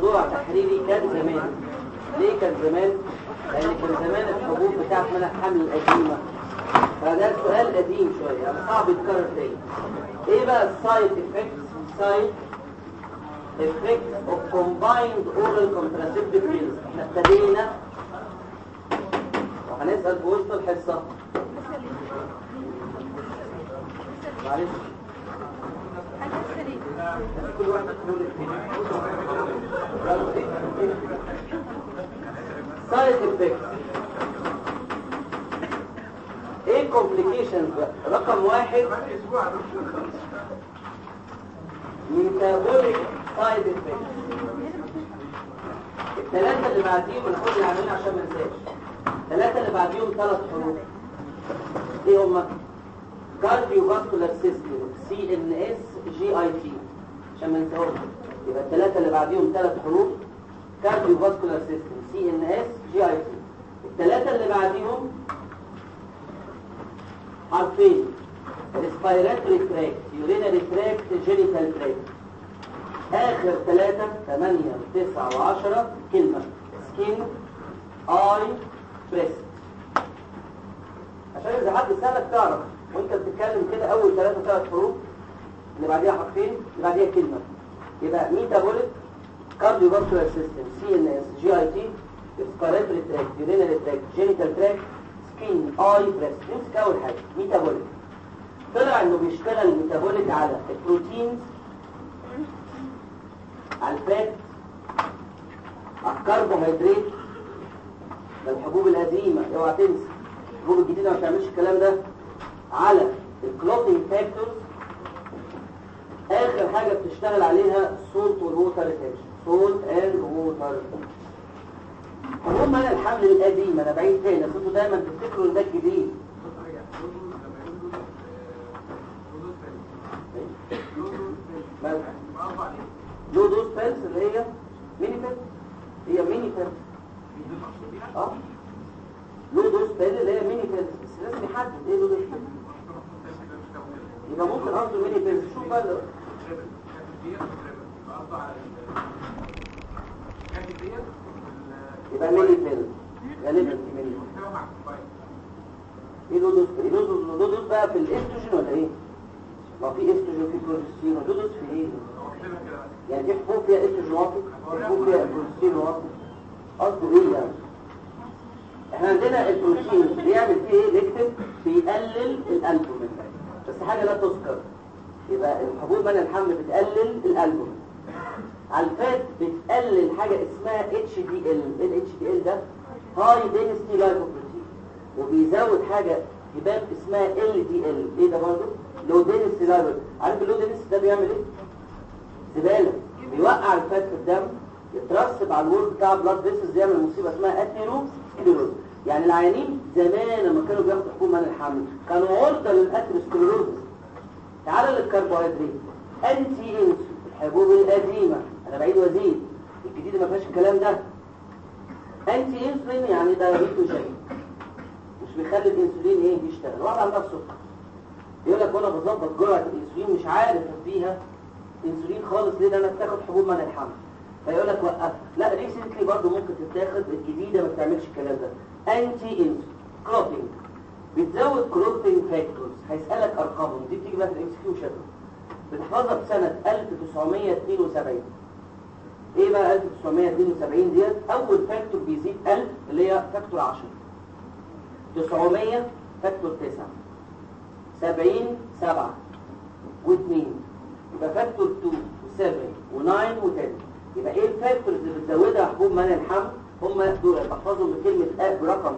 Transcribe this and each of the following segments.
موضوع تحريري كان زمان ليه كان زمان لان كان زمان الحبوب بتاعت منع الحمل القديمه فده سؤال قديم شويه يعني صعب يتكرر تاني ايه بقى السايد افكت سايد افكت اوف كومبايند اورال contraceptive pills احنا ابتدينا وهنسال في وسط الحصه معلش كل واحد يقول سايد افكت ايه الكومبليكيشنز بقى رقم واحد ميتابوليك سايد افكت الثلاثه اللي بعديهم ناخد العاملين عشان ما ننساش الثلاثه اللي بعديهم ثلاث حروف ايه هما كارديوفاسكولار سيستم سي ان اس جي اي تي عشان ما ننساهمش يبقى الثلاثه اللي بعديهم ثلاث حروف كارديوفاسكولار سيستم سي ان اس جي اي تي الثلاثه اللي بعديهم حرفين respiratory tract urinary tract genital tract آخر ثلاثة ثمانية تسعة وعشرة كلمة skin eye breast عشان إذا حد سألك تعرف وانت بتتكلم كده أول ثلاثة ثلاث حروف اللي بعديها حرفين اللي بعديها كلمة يبقى ميتابوليك cardiovascular system CNS GIT respiratory tract urinary tract genital tract skin eye breast نمسك أول حاجة ميتابوليك طلع انه بيشتغل ميتابوليك على البروتينز على الفات على الكربوهيدرات ده الحبوب القديمة اوعى تنسى الحبوب الجديدة ما بتعملش الكلام ده على الكلوتينج فاكتورز اخر حاجة بتشتغل عليها صوت والووتر ريتنشن صوت اند ووتر هم انا الحمل القديم انا بعيد تاني اصل انتوا دايما تفتكروا ان ده الجديد لو دوز بيلز اللي هي ميني بيلز هي ميني بيلز اه لو دوز بيلز اللي هي ميني بيلز بس لازم يحدد ايه لو دوز بيلز يبقى ممكن قصده ميني بيلز شوف بقى ال- يبقى ميني بيلز غالبا في ميني بيلز ايه لو دوز ايه لو دوز لو دوز بقى في الاستروجين ولا ايه؟ ما في استروجين وفي بروجستيرون لو دوز في ايه؟ يعني في حبوب فيها استروجين واطي حبوب فيها بروجستيرون واطي قصده ايه يعني؟ احنا عندنا البروتين بيعمل فيه ايه بيكتب بيقلل الالبومين بس حاجه لا تذكر يبقى الحبوب من الحمل بتقلل الالبومين على الفات بتقلل حاجه اسمها اتش دي ال الاتش دي ال ده هاي دينستي لايكوبروتين وبيزود حاجه هباب اسمها ال دي ال ايه ده برضه لو دينستي لايكوبروتين عارف اللو دينستي ده بيعمل ايه زباله بيوقع الفات في الدم يترسب على الورد بتاع بلاد فيسز يعمل مصيبه اسمها اثيرو سكليروز يعني العيانين زمان لما كانوا بياخدوا حبوب من الحمل كانوا عرضه للاثيروسكليروز تعال للكربوهيدرات انتي انسولين الحبوب القديمه انا بعيد وازيد الجديد ما فيهاش الكلام ده انتي انسولين يعني ده شيء مش بيخلي الانسولين ايه يشتغل واحد عندها السكر يقول لك وانا بظبط جرعه الانسولين مش عارف اديها انسولين خالص ليه ده انا بتاخد حبوب من الحمل فيقول لك وقف لا ريسنتلي برضه ممكن تتاخد الجديده ما بتعملش الكلام ده انتي انسولين كلوتينج بتزود كلوتينج فاكتورز هيسالك ارقامهم دي بتيجي بقى في الاكس كيو شكل بتحفظها بسنه 1972 ايه بقى 1972 ديت اول فاكتور بيزيد 1000 اللي هي فاكتور 10 900 فاكتور 9 70 7 و2 يبقى فاكتور 2 و7 و9 و10 يبقى ايه الفاكتورز اللي بتزودها حبوب منع الحمل هم دول بحفظهم بكلمه ا برقم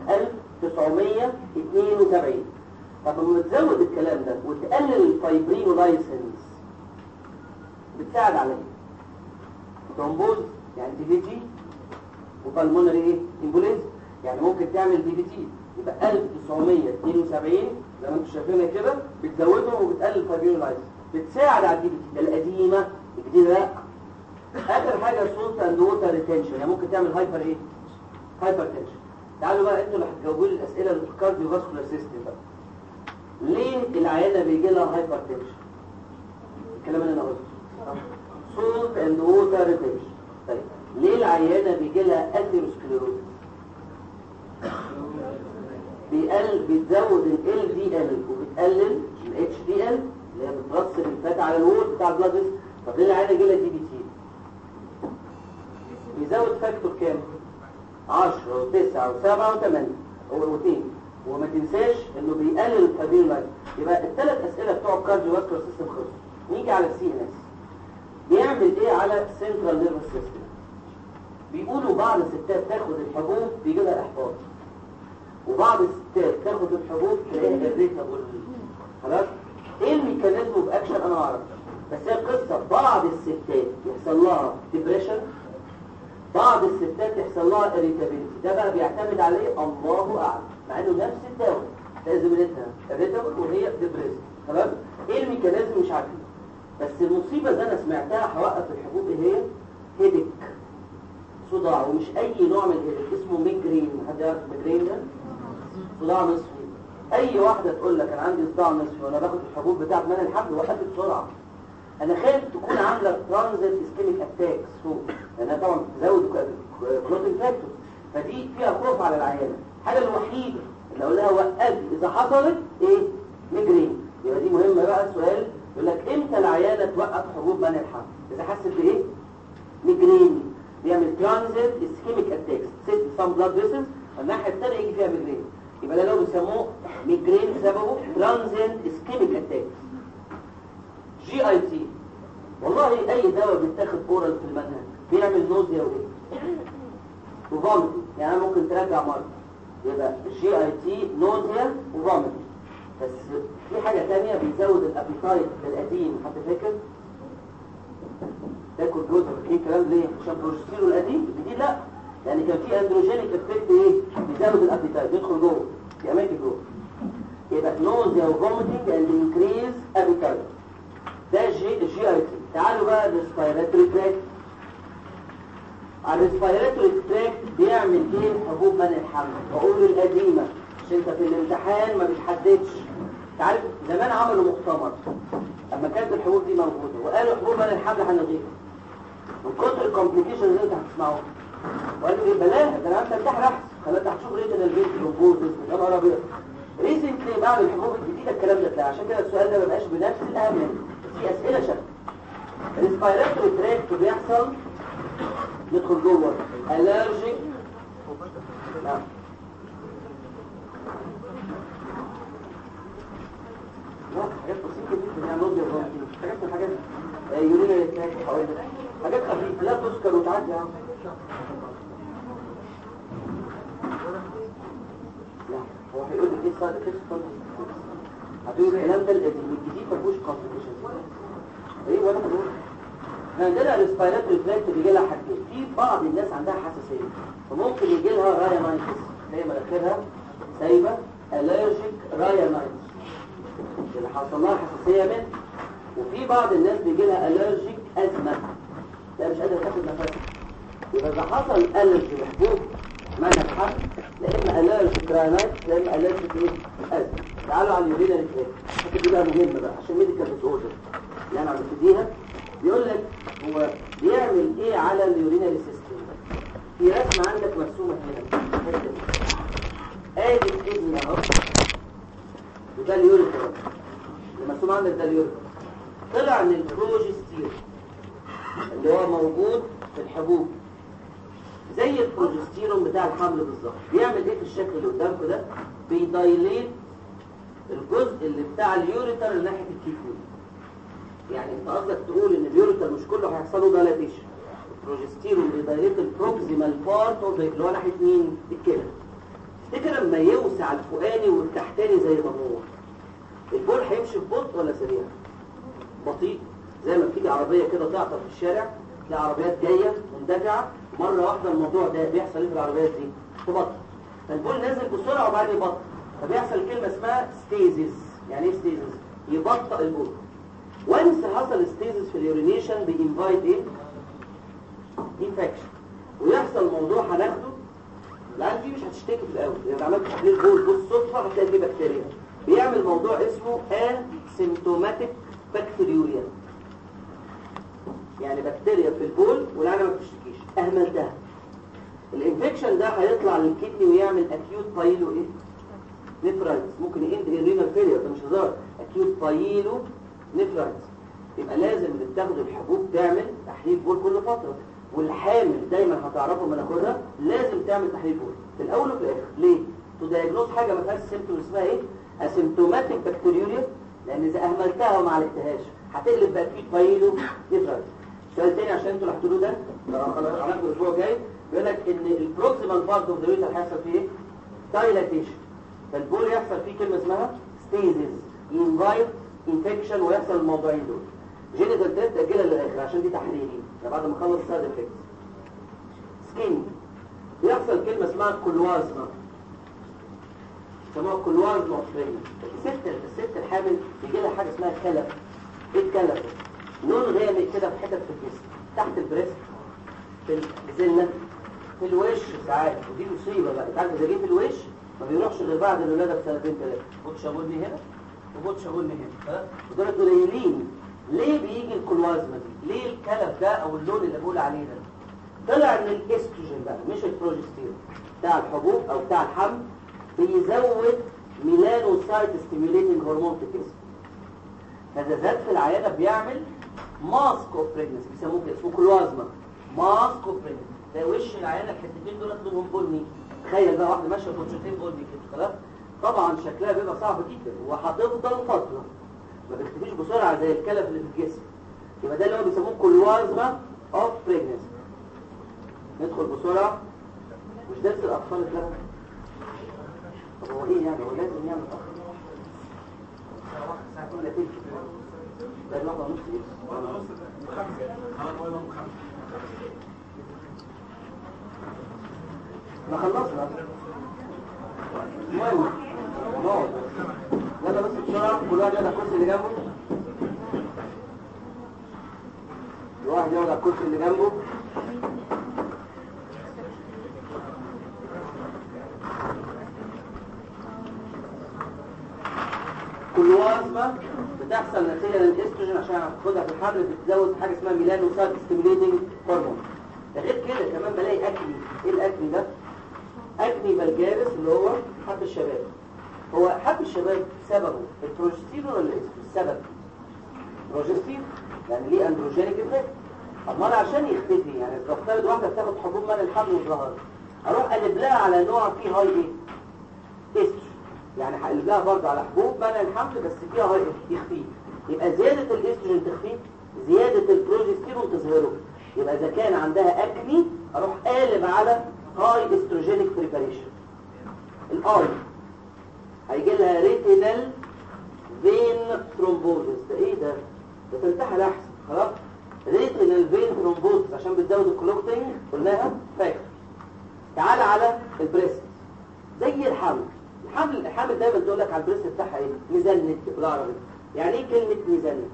1972 طب لما تزود الكلام ده وتقلل الفايبرينولايسنس بتساعد على ايه؟ ترومبوز يعني دي في جي وبالمونري ايه؟ امبوليز يعني ممكن تعمل دي في تي يبقى 1972 زي ما انتم شايفينها كده بتزودهم وبتقلل الفايبرينولايسنس بتساعد على الدي في تي ده القديمه الجديده لا اخر حاجه سولت اند ووتر ريتنشن يعني ممكن تعمل هايبر ايه هايبر تنشن تعالوا بقى انتوا اللي هتجاوبوا لي الاسئله اللي في الكارديو فاسكولار سيستم بقى ليه العيانه بيجي لها هايبر تنشن الكلام اللي انا قلته سولت اند ووتر ريتنشن طيب ليه العيانه بيجي لها اثيروسكليروز بيقل بتزود ال دي ال وبتقلل الاتش دي ال اللي هي بترسل الفات على الوول بتاع البلاد طب ليه العيانه يجي لها دي بي تي بيزود فاكتور كام 10 و9 و7 و8 و2 وما تنساش انه بيقلل الكابين لايف يبقى الثلاث اسئله بتوع الكارديو فاسكولار سيستم خلصوا نيجي على السي ان اس بيعمل ايه على السنترال نيرفس سيستم بيقولوا بعض الستات تاخد الحبوب بيجي لها احباط وبعض الستات تاخد الحبوب تلاقيها الريتابل خلاص ايه الميكانيزم اوف اكشن انا ما اعرفش بس هي قصه بعض الستات يحصل لها ديبريشن بعض الستات يحصل لها irritability ده بقى بيعتمد عليه الله اعلم مع انه نفس الدواء لازمتها irritable وهي ديبريس تمام ايه الميكانيزم مش عارفين بس المصيبه اللي انا سمعتها هوقف الحبوب ايه هي هيدك صداع ومش اي نوع من الهيدك اسمه ميجرين حد يعرف ميجرين ده صداع نصفي اي واحده تقول لك انا عندي صداع نصفي وانا باخد الحبوب بتاعت من الحبل وقفت بسرعه انا خايف تكون عامله ترانزيت اسكيميك اتاكس فوق لانها طبعا بتزود كلوتين فاكتور فدي فيها خوف على العيانه الحاجه الوحيده اللي اقول لها وقفي اذا حصلت ايه ميجرين يبقى دي مهمه بقى السؤال يقول لك امتى العيانه توقف حبوب منع الحمل اذا حست بايه ميجرين بيعمل ترانزيت اسكيميك اتاكس ست سام بلاد فيسلز والناحيه الثانيه يجي فيها ميجرين يبقى ده لو بيسموه ميجرين سببه ترانزيت اسكيميك اتاكس جي اي تي والله اي دواء بيتاخد اورال في المنهج بيعمل نوزيا وايه وفوميتنج يعني أنا ممكن ترجع مره يبقى جي اي تي نوزيا وفوميتنج بس في حاجه ثانيه بيزود الابيتايت القديم حد فاكر تاكل جزء ايه الكلام ليه عشان بروجستيرون القديم الجديد لا يعني كان في اندروجينيك افكت ايه بيزود الابيتايت يدخل جوه في اماكن جوه يبقى نوزيا وفوميتنج اند انكريز ابيتايت ده الجي الجي اي تي تعالوا بقى الريسبيراتوري تراك على الريسبيراتوري تراك بيعمل ايه حبوب منع الحمل بقول القديمه عشان انت في الامتحان ما بتحددش تعرف زمان عملوا مؤتمر اما كانت الحبوب دي موجوده وقالوا حبوب منع الحمل هنلغيها من كتر الكومبليكيشن اللي انت هتسمعه وقالوا ايه بلاها ده انا انت ارتاح رحس خلاص هتشوف ريت البيت الروبوتس يا نهار ابيض ريسنتلي بعد الحبوب الجديده الكلام ده طلع عشان كده السؤال ده ما بقاش بنفس الاهميه في اسئله شكل الريسبيراتوري تراكت بيحصل ندخل جوه الرجيك نعم لا حاجات بسيطه جدا يعني نوزيا فومتنج حاجات من حاجات يورينا الاتاك حوالي حاجات خفيفه لا تذكر وتعدي يا عم لا هو هيقول لك ايه صار كيف هتقول الكلام ده القديم الجديد ما فيهوش كومبليكيشن ايه ولا بقول احنا عندنا الريسبيراتوري تراكت بيجي لها حاجتين في بعض الناس عندها حساسيه فممكن يجي لها رايانايتس هي مناخيرها سايبه الرجيك رايانايتس اللي حصل لها حساسيه منه وفي بعض الناس بيجي لها الرجيك ازمه لا مش قادر تاخد نفسها يبقى اذا حصل الرجي محبوب منع الحمل لا اما الرجيك رايانايتس لا اما الرجيك ايه ازمه تعالوا على اليورينا ريتراكت الحته دي بقى مهمه بقى عشان ميديكال ديس اوردر اللي انا ببتديها بيقول لك هو بيعمل ايه على اليورينري سيستم في رسمه عندك مرسومه هنا ادي الكدني اهو وده اليوريتر اللي مرسوم عندك ده اليوريتر طلع ان البروجستير اللي هو موجود في الحبوب زي البروجستيرون بتاع الحمل بالظبط بيعمل ايه في الشكل اللي قدامكم ده بيدايليت الجزء اللي بتاع اليوريتر اللي ناحيه الكيفون يعني انت قصدك تقول ان اليوريتر مش كله هيحصل له دايلاتيشن البروجستيرون بيدايليت البروكسيمال بارت اوف اللي هو ناحيه مين الكلى تفتكر لما يوسع الفوقاني والتحتاني زي ما هو البول هيمشي في بطء ولا سريع بطيء زي ما بتيجي عربيه كده تعطل في الشارع تلاقي عربيات جايه مندفعه مره واحده الموضوع ده بيحصل ايه في العربيات دي تبطئ فالبول نازل بسرعه وبعدين يبطئ فبيحصل كلمه اسمها ستيزيس يعني ايه ستيزيس يبطئ البول وانس حصل ستيزيس في اليورينيشن بينفايت ايه انفكشن ويحصل موضوع هناخده العيال دي مش هتشتكي في الاول يعني عملت تحليل بول بالصدفه هتلاقي فيه بكتيريا بيعمل موضوع اسمه اسيمتوماتيك بكتيريوريا يعني بكتيريا في البول والعينه ما بتشتكيش اهملتها الانفكشن ده هيطلع للكدني ويعمل اكيوت بايلو ايه نفرايتس ممكن يند رينال فيلير ده مش هزار اكيوت بايلو نفرايتس يبقى لازم اللي بتاخد الحبوب تعمل تحليل بول كل فتره والحامل دايما هتعرفوا من ناخدها لازم تعمل تحليل بول في الاول وفي الاخر ليه تو دايجنوز حاجه ما فيهاش سيمبتوم اسمها ايه اسيمتوماتيك بكتيريوريا لان اذا اهملتها وما عالجتهاش هتقلب بقى في بايلو نفرايتس سؤال تاني عشان انتوا اللي هتقولوه ده خلاص عملته الاسبوع الجاي بيقول لك ان البروكسيمال بارت اوف ذا يوتر هيحصل فيه ايه دايلاتيشن فالبول يحصل فيه كلمه اسمها ستيزز انفايت انفكشن ويحصل الموضوعين دول جينيتال تيست اجلها للاخر عشان دي تحليلي ده بعد ما اخلص السايد افكتس سكين بيحصل كلمه اسمها كلوازما يسموها كلوازما اوف الست الست الحامل بيجي لها حاجه اسمها كلف ايه الكلف لون غامق كده في حتت في الجسم تحت البريست في الجزله في الوش ساعات ودي مصيبه بقى انت عارف اذا جه في الوش ما بيروحش غير بعد الولاده بسنتين ثلاثه بوتش ابوني هنا وبوتش ابوني هنا ها ودول قليلين ليه بيجي الكلوازما دي ليه الكلف ده او اللون اللي بقول عليه ده طلع ان الاستروجين بقى مش البروجستيرون بتاع الحبوب او بتاع الحمل بيزود ميلانوسايت ستيميوليتنج هرمون في الجسم هذا زاد في العيادة بيعمل ماسك اوف بريجنسي بيسموه كده اسمه كلوازما ماسك اوف بريجنسي ده وش العيادة الحتتين دول لونهم بني تخيل بقى واحدة ماشية بوتشتين بني كده خلاص طبعا شكلها بيبقى صعب جدا وهتفضل فترة ما بتختفيش بسرعة زي الكلف اللي في الجسم يبقى ده اللي هو بيسموه كلوازما اوف بريجنسي ندخل بسرعة مش درس الأطفال الكلام طب هو ايه يعني هو لازم يعمل أطفال ساعتين لا تلك ده الوضع نص ما خلصنا المهم نقعد يلا بس بسرعة كل واحد يقعد على الكرسي اللي جنبه كل واحد يقعد على الكرسي اللي جنبه كلوازما بتحصل نتيجة للاستروجين عشان هتاخدها في الحمل بتزود حاجة اسمها ميلانوسايت ستيميليتنج هرمون ده غير كده كمان بلاقي اكني ايه الاكني ده اكني بلجارس اللي هو حب الشباب هو حب الشباب سببه البروجستيرون ولا السبب بروجستيرون يعني ليه اندروجينيك افكت امال عشان يختفي يعني افترض واحده بتاخد حبوب من الحمل وظهر اروح اقلب لها على نوع فيه هاي ايه استروجين يعني هقلب لها برضه على حبوب منع الحمل بس فيها هاي يخفيه يبقى زيادة الاستروجين تخفيه زيادة البروجستيرون تظهره يبقى إذا كان عندها أكني أروح قالب على هاي استروجينيك بريباريشن الآي هيجي لها ريتينال فين ثرومبوزس ده ايه ده؟ ده تنتحل أحسن خلاص ريتينال فين ثرومبوزس عشان بتزود الكلوكتنج قلناها فاكر تعال على البريست زي الحمل الحمل الحامل دايما تقول لك على البريست بتاعها ايه ميزانة بالعربي يعني ايه كلمة ميزانة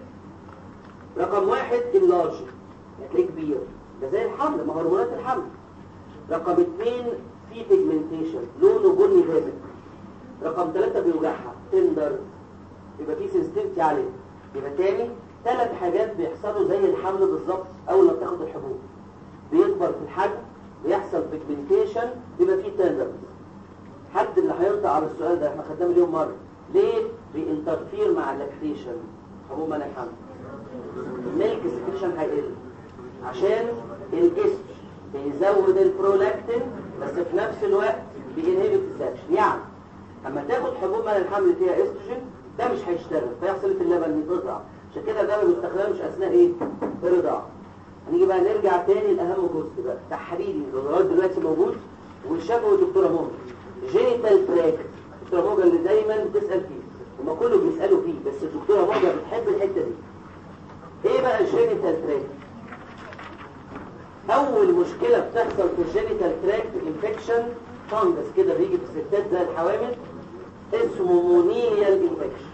رقم واحد اللارج هتلاقيه كبير ده زي الحمل ما هرمونات الحمل رقم اثنين في بيجمنتيشن لونه بني غامق رقم ثلاثة بيوجعها تندر يبقى في سنسيتيفيتي عليه يبقى تاني ثلاث حاجات بيحصلوا زي الحمل بالظبط اول ما بتاخد الحبوب بيكبر في الحجم بيحصل بيجمنتيشن بيبقى فيه تندر حد اللي هيرضى على السؤال ده احنا خدناه مليون مرة ليه بينترفير مع اللاكتيشن حبوب منع الحمل الميلك سكريشن هيقل عشان الاستر بيزود البرولاكتين بس في نفس الوقت بينهبت السكشن يعني اما تاخد حبوب منع الحمل فيها استروجين ده مش هيشتغل فيحصل في اللبن يتقطع عشان كده ده ما بيستخدمش اثناء ايه الرضاعه هنيجي بقى نرجع تاني لاهم جزء بقى تحريري لغايه دلوقتي موجود وشافه الدكتوره مهر جينيتال تراك الدكتوره موجة اللي دايما بتسأل فيه هما كله بيسألوا فيه بس الدكتوره موجة بتحب الحتة دي ايه بقى الجينيتال تراك اول مشكلة بتحصل في الجينيتال تراك انفكشن فانجس كده بيجي في الستات زي الحوامل اسمه مونيليال انفكشن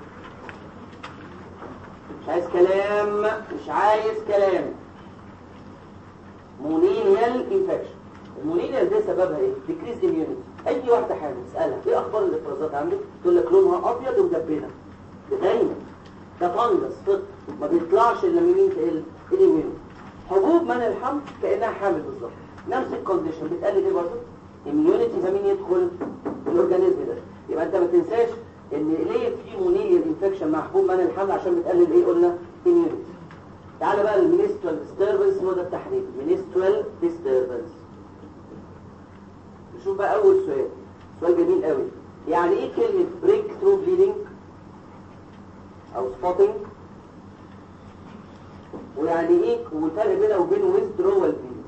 مش عايز كلام مش عايز كلام مونيليال انفكشن المونيليا ده سببها ايه ديكريز اميونيتي اي واحده حامل تسالها ايه اخبار الافرازات عندك تقول لك لونها ابيض ومدبنه دايما ده فانجس فط ما بيطلعش الا من مين تقل الاميونيتي حبوب منع الحمل كانها حامل بالظبط نفس الكونديشن بتقلل ايه برضه اميونيتي فمين يدخل الاورجانيزم ده يبقى انت ما تنساش ان ليه في مونيليا انفكشن مع حبوب منع الحمل عشان بتقلل ايه قلنا اميونيتي تعالى بقى المينسترال ديستربنس هو ده التحديد مينسترال ديستربنس نشوف بقى اول سؤال سؤال جميل قوي يعني ايه كلمه بريك ثرو بليدنج او سبوتنج ويعني ايه والفرق بينه وبين ويزدرول بليدنج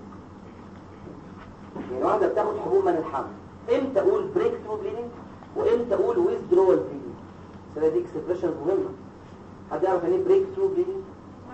يعني واحده بتاخد حبوب من الحمل امتى اقول بريك ثرو بليدنج وامتى اقول ويزدرول بليدنج السنه دي اكسبريشن مهمه حد يعرف يعني ايه بريك ثرو بليدنج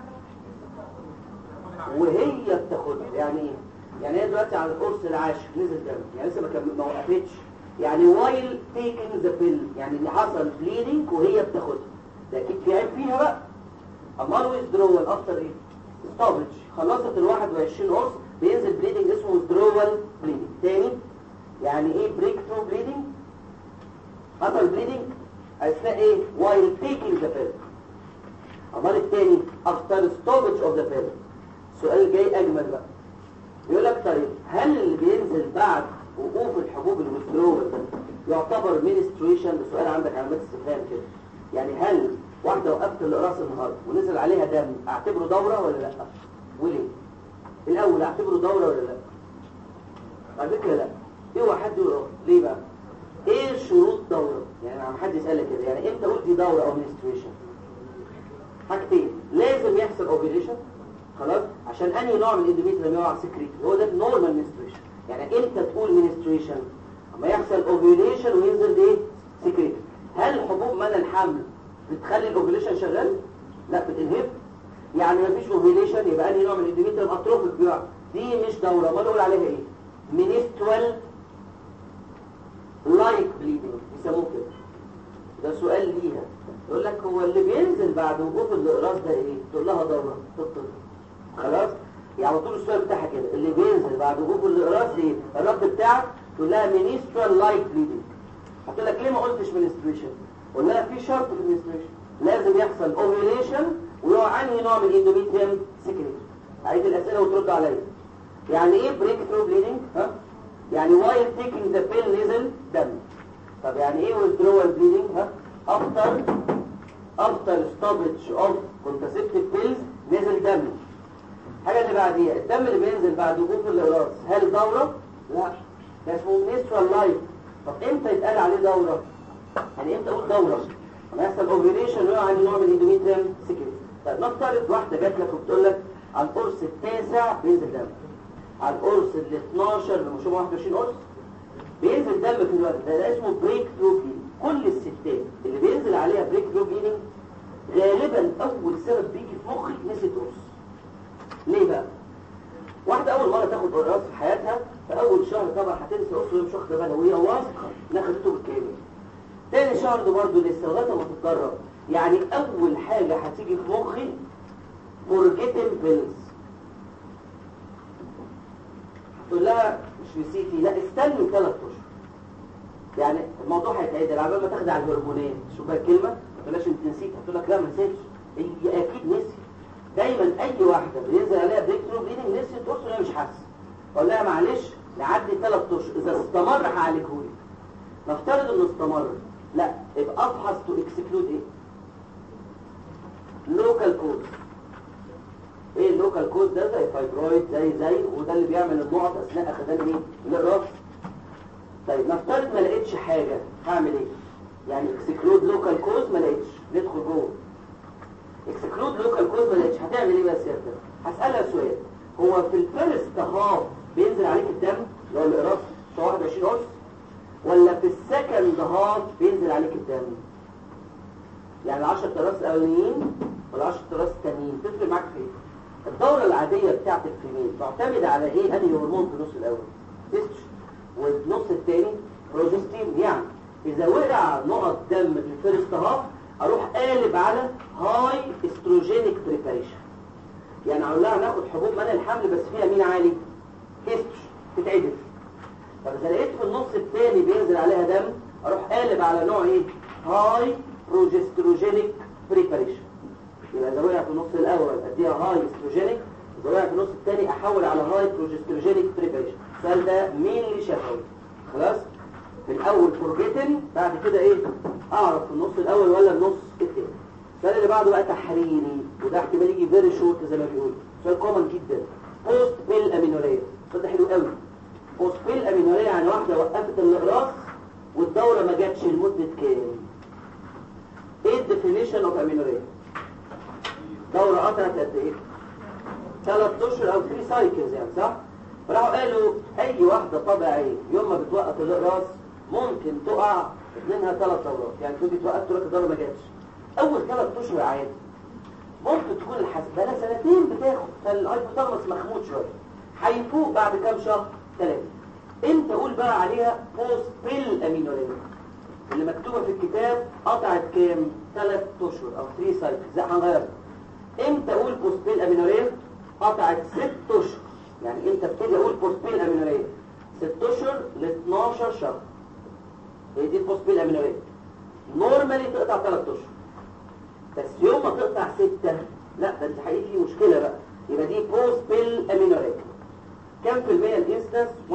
وهي بتاخدها يعني ايه يعني هي دلوقتي على القرص العاشر نزل دم يعني لسه ما كم- ما وقفتش يعني وايل تيكينج ذا بيل يعني اللي حصل بليدنج وهي بتاخدها ده اكيد في عيب فيها بقى امال ويزدرول اكتر ايه ستوبج خلصت ال 21 قرص بينزل بليدنج اسمه ويزدرول بليدنج تاني يعني ايه بريك ثرو بليدنج حصل بليدنج اثناء ايه وايل تيكينج ذا بيل امال التاني افتر ستوبج اوف ذا بيل سؤال جاي اجمل بقى يقول لك طيب هل اللي بينزل بعد وقوف الحبوب الويسترول يعتبر مينستريشن ده سؤال عندك علامات استفهام كده يعني هل واحده وقفت الاقراص النهارده ونزل عليها دم اعتبره دوره ولا لا وليه الاول اعتبره دوره ولا لا على فكره لا اوعى حد يقول آه. ليه بقى ايه شروط دوره يعني لما حد يسالك كده يعني امتى اقول دي دوره او مينستريشن حاجتين لازم يحصل اوفيليشن خلاص عشان انهي نوع من الاندوميتريوم يقع سكريت هو ده النورمال منستريشن يعني امتى تقول منستريشن اما يحصل اوفيوليشن وينزل ايه سكريت هل حبوب منع الحمل بتخلي الاوفيوليشن شغال لا بتنهب يعني مفيش اوفيوليشن يبقى انهي نوع من الاندوميتريوم اتروفيك بيقع دي مش دوره ما نقول عليها ايه منسترال لايك بليدنج بيسموه كده ده سؤال ليها يقول لك هو اللي بينزل بعد وقوف الاقراص ده ايه تقول لها دوره تطلع خلاص يعني طول السؤال بتاعها كده اللي بينزل بعد وقوف الاقراص ايه الرد بتاعك تقول لها منسترال لايك بليدنج هتقول لك ليه ما قلتش منستريشن قول لها في شرط في المنستريشن لازم يحصل اوفيليشن ويقع انهي نوع من الاندوميتريوم سكريت عيد الاسئله وترد عليا يعني ايه بريك ثرو بليدنج ها يعني وايل تيكينج ذا بيل نزل دم طب يعني ايه withdrawal bleeding ها after after stoppage of contraceptive pills نزل دم الحاجه اللي بعديها الدم اللي بينزل بعد وقوف الاقراص هل دوره لا ده اسمه menstrual لايف طب امتى يتقال عليه دوره يعني امتى اقول دوره لما يحصل اوفيليشن ويقع عندي نوع من الاندوميتريوم سكريت طب نفترض واحده جات لك وبتقول لك على القرص التاسع بينزل دم على القرص ال 12 مش هم 21 قرص بينزل دم في الوقت ده, ده اسمه بريك ثرو بليدنج كل الستات اللي بينزل عليها بريك ثرو بليدنج غالبا اول سبب بيجي في مخك نسيت قرص ليه بقى واحده اول مره تاخد قرص في حياتها في اول شهر طبعا هتنسى قرص وهي مش واخده بالها وهي واثقه انها خدته بالكامل تاني شهر ده برضه لسه لغايه ما تتجرب يعني اول حاجه هتيجي في مخي forgetting pills تقول لها مش نسيتي لا استني ثلاث اشهر يعني الموضوع هيتعدل على ما تاخد على الهرمونات شوف بقى الكلمه ما تقولهاش انت نسيت هتقول لك لا ما نسيتش هي اكيد نسي دايما اي واحده بينزل عليها بريك ثرو بليدنج نسيت تقول وهي مش حاسه اقول لها معلش نعدي ثلاث اشهر اذا استمر هعالجهولك نفترض انه استمر لا يبقى افحص تو اكسكلود ايه لوكال كوز ايه اللوكال كوز ده زي فايبرويد زي زي وده اللي بيعمل النقط اثناء اخدان ايه الاقراص طيب نفترض ما لقيتش حاجه هعمل ايه يعني اكسكلود لوكال كوز ما لقيتش ندخل جوه اكسكلود لوكال كوز ما لقيتش هتعمل ايه بقى سيادتك هسالها سؤال هو في الفيرست هاف بينزل عليك الدم اللي هو الاقراص 21 قرص ولا في السكند هاف بينزل عليك الدم يعني 10 تراس الاولانيين ولا 10 تراس التانيين تفرق معاك في ايه الدورة العادية بتاعت الفيميل تعتمد على ايه انهي هرمون في النص الاول استروجين والنص الثاني بروجستين يعني اذا وقع نقط دم في الفيرست هاف اروح قالب على هاي استروجينيك بريباريشن يعني اقول لها ناخد حبوب منع الحمل بس فيها مين عالي استروجين تتعدل طب اذا لقيت في النص الثاني بينزل عليها دم اروح قالب على نوع ايه هاي بروجستروجينيك بريباريشن يبقى اذا وقع في النص الاول اديها هاي استروجينيك اذا وقع في النص الثاني احول على هاي بروجستروجينيك بريبريشن السؤال ده مين اللي شافه خلاص في الاول فورجيتن بعد كده ايه اعرف في النص الاول ولا النص الثاني السؤال اللي بعده بقى تحريري وده احتمال يجي فيري شورت زي ما بيقولوا سؤال كومن جدا بوست بيل امينوريه السؤال ده حلو قوي بوست بيل امينوريه يعني واحده وقفت الاقراص والدوره ما جاتش لمده كام ايه الديفينيشن اوف امينوريه دوره قطعت قد ايه ثلاث اشهر او 3 سايكلز يعني صح فراحوا قالوا اي واحده طبيعيه يوم ما بتوقف الاقراص ممكن تقع منها ثلاث دورات يعني تيجي توقف تقول لك الدوره ما جاتش اول ثلاث اشهر عادي ممكن تكون الحسبه لها سنتين بتاخد فالهايبوثالاموس مخمود شويه هيفوق بعد كام شهر ثلاثه انت قول بقى عليها بوست بيل امينوريا اللي مكتوبه في الكتاب قطعت كام ثلاث اشهر او 3 سايكل زي هنغيرها امتى اقول بوست بيل امينوريا قطعت ست اشهر يعني انت ابتدي اقول بوست بيل امينوريا ست اشهر ل 12 شهر هي دي البوست بيل امينوريا نورمالي تقطع ثلاث اشهر بس يوم ما تقطع ستة لا ده انت حقيقي في مشكلة بقى يبقى دي بوست بيل امينوريك كم في المية الانستنس 1%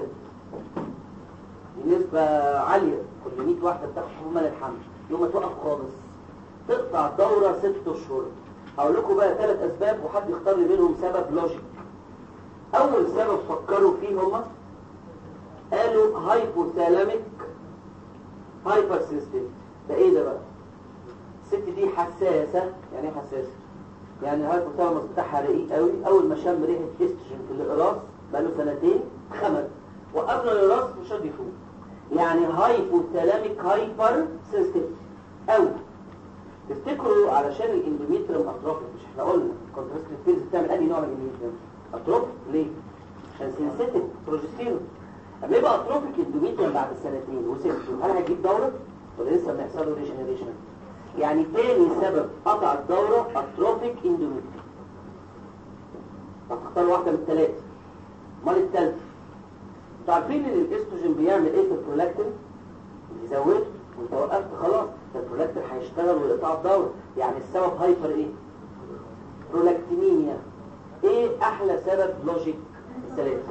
دي نسبة عالية كل 100 واحدة بتاخد حبوب مال الحمل يوم ما توقف خالص تقطع الدورة ست اشهر هقول لكم بقى ثلاث اسباب وحد يختار لي منهم سبب لوجيك اول سبب فكروا فيه هما قالوا هايبوثالاميك هايبر سيستم ده ايه ده بقى الست دي حساسة يعني ايه حساسة يعني الهايبوثالاموس بتاعها رقيق قوي اول ما شم ريحه استروجين في الاقراص بقاله سنتين خمد وقبل الاقراص مش راضي يفوق يعني هايبوثالاميك هايبر سيستم او تفتكروا علشان الاندوميتريوم اتروفيك مش احنا قلنا كونتراستيف فيز بتعمل انهي نوع من الاندوميتريوم اتروفيك ليه عشان سنسيتيف بروجستيرون اما يبقى اتروفيك اندوميتريوم بعد سنتين وسنتين هل هيجيب دوره ولا لسه بيحصل له ريجنريشن يعني تاني سبب قطع الدورة اتروفيك اندوميتريوم هتختار واحدة من الثلاثة امال الثالثة انتوا عارفين ان الاستروجين بيعمل ايه في البرولاكتين بيزوده وانت وقفت خلاص البرولاكتين هيشتغل ويقطع الدورة يعني السبب هايبر ايه برولاكتينيميا ايه احلى سبب لوجيك الثلاثة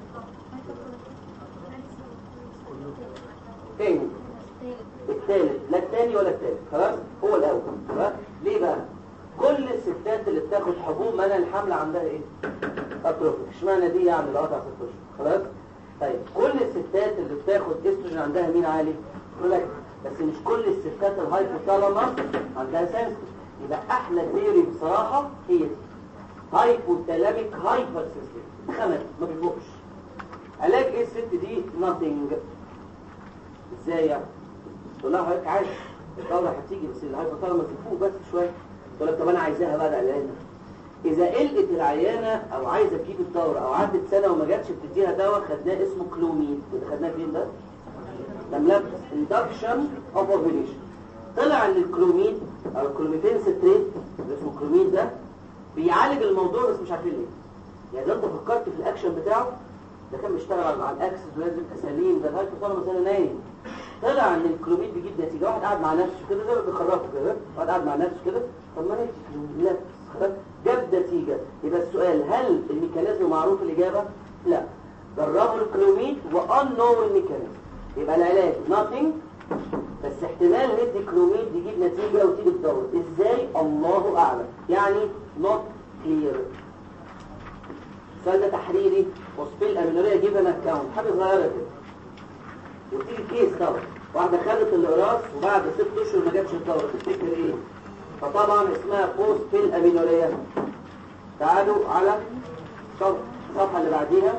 تاني الثالث لا الثاني ولا الثالث خلاص هو الاول خلاص ليه بقى كل الستات اللي بتاخد حبوب منع الحمل عندها ايه اتروفيك اشمعنى دي يعني اللي قطع ست اشهر خلاص طيب كل الستات اللي بتاخد استروجين عندها مين عالي برولاكتين بس مش كل الستات الهايبوثالاموس عندها سنسيتيف يبقى احلى ثيوري بصراحه هي دي هايبوثالاميك هايبر سيستم خمس ما بيفوقش علاج ايه الست دي nothing ازاي يعني تقول لها حضرتك عايز الدوره هتيجي بس الهايبوثالاموس يفوق بس شويه تقول لك طب انا عايزاها بقى العيانه اذا قلقت العيانه او عايزه تجيب الدوره او عدت سنه وما جاتش بتديها دواء خدناه اسمه كلوميد اللي خدناه فين ده لملابس اندكشن اوف اوفيليشن طلع ان الكلوميد او الكلوميفين ستريت اللي اسمه كلوميد ده بيعالج الموضوع بس مش عارفين ليه يعني لو انت فكرت في الاكشن بتاعه ده كان بيشتغل على الاكسس ولازم يبقى سليم ده الهايبوثالاموس انا نايم طلع ان الكلوميد بيجيب نتيجه واحد قاعد مع نفسه كده زي ما بيخرجوا كده واحد قاعد مع نفسه كده طب ما نفسي كلوميد لا خلاص جاب نتيجه يبقى السؤال هل الميكانيزم معروف الاجابه لا جربوا الكلوميد وان نو الميكانيزم يبقى العلاج nothing بس احتمال ندي كلوميد يجيب نتيجه وتيجي الدوره ازاي الله اعلم يعني not clear السؤال ده تحريري وصفي الامينوريه جيب انا اكونت حاجه صغيره كده وتيجي كيس طبعا واحده خدت الاقراص وبعد ست اشهر ما جابش الدوره تفتكر ايه فطبعا اسمها بوست في الامينوريه تعالوا على الصفحه اللي بعديها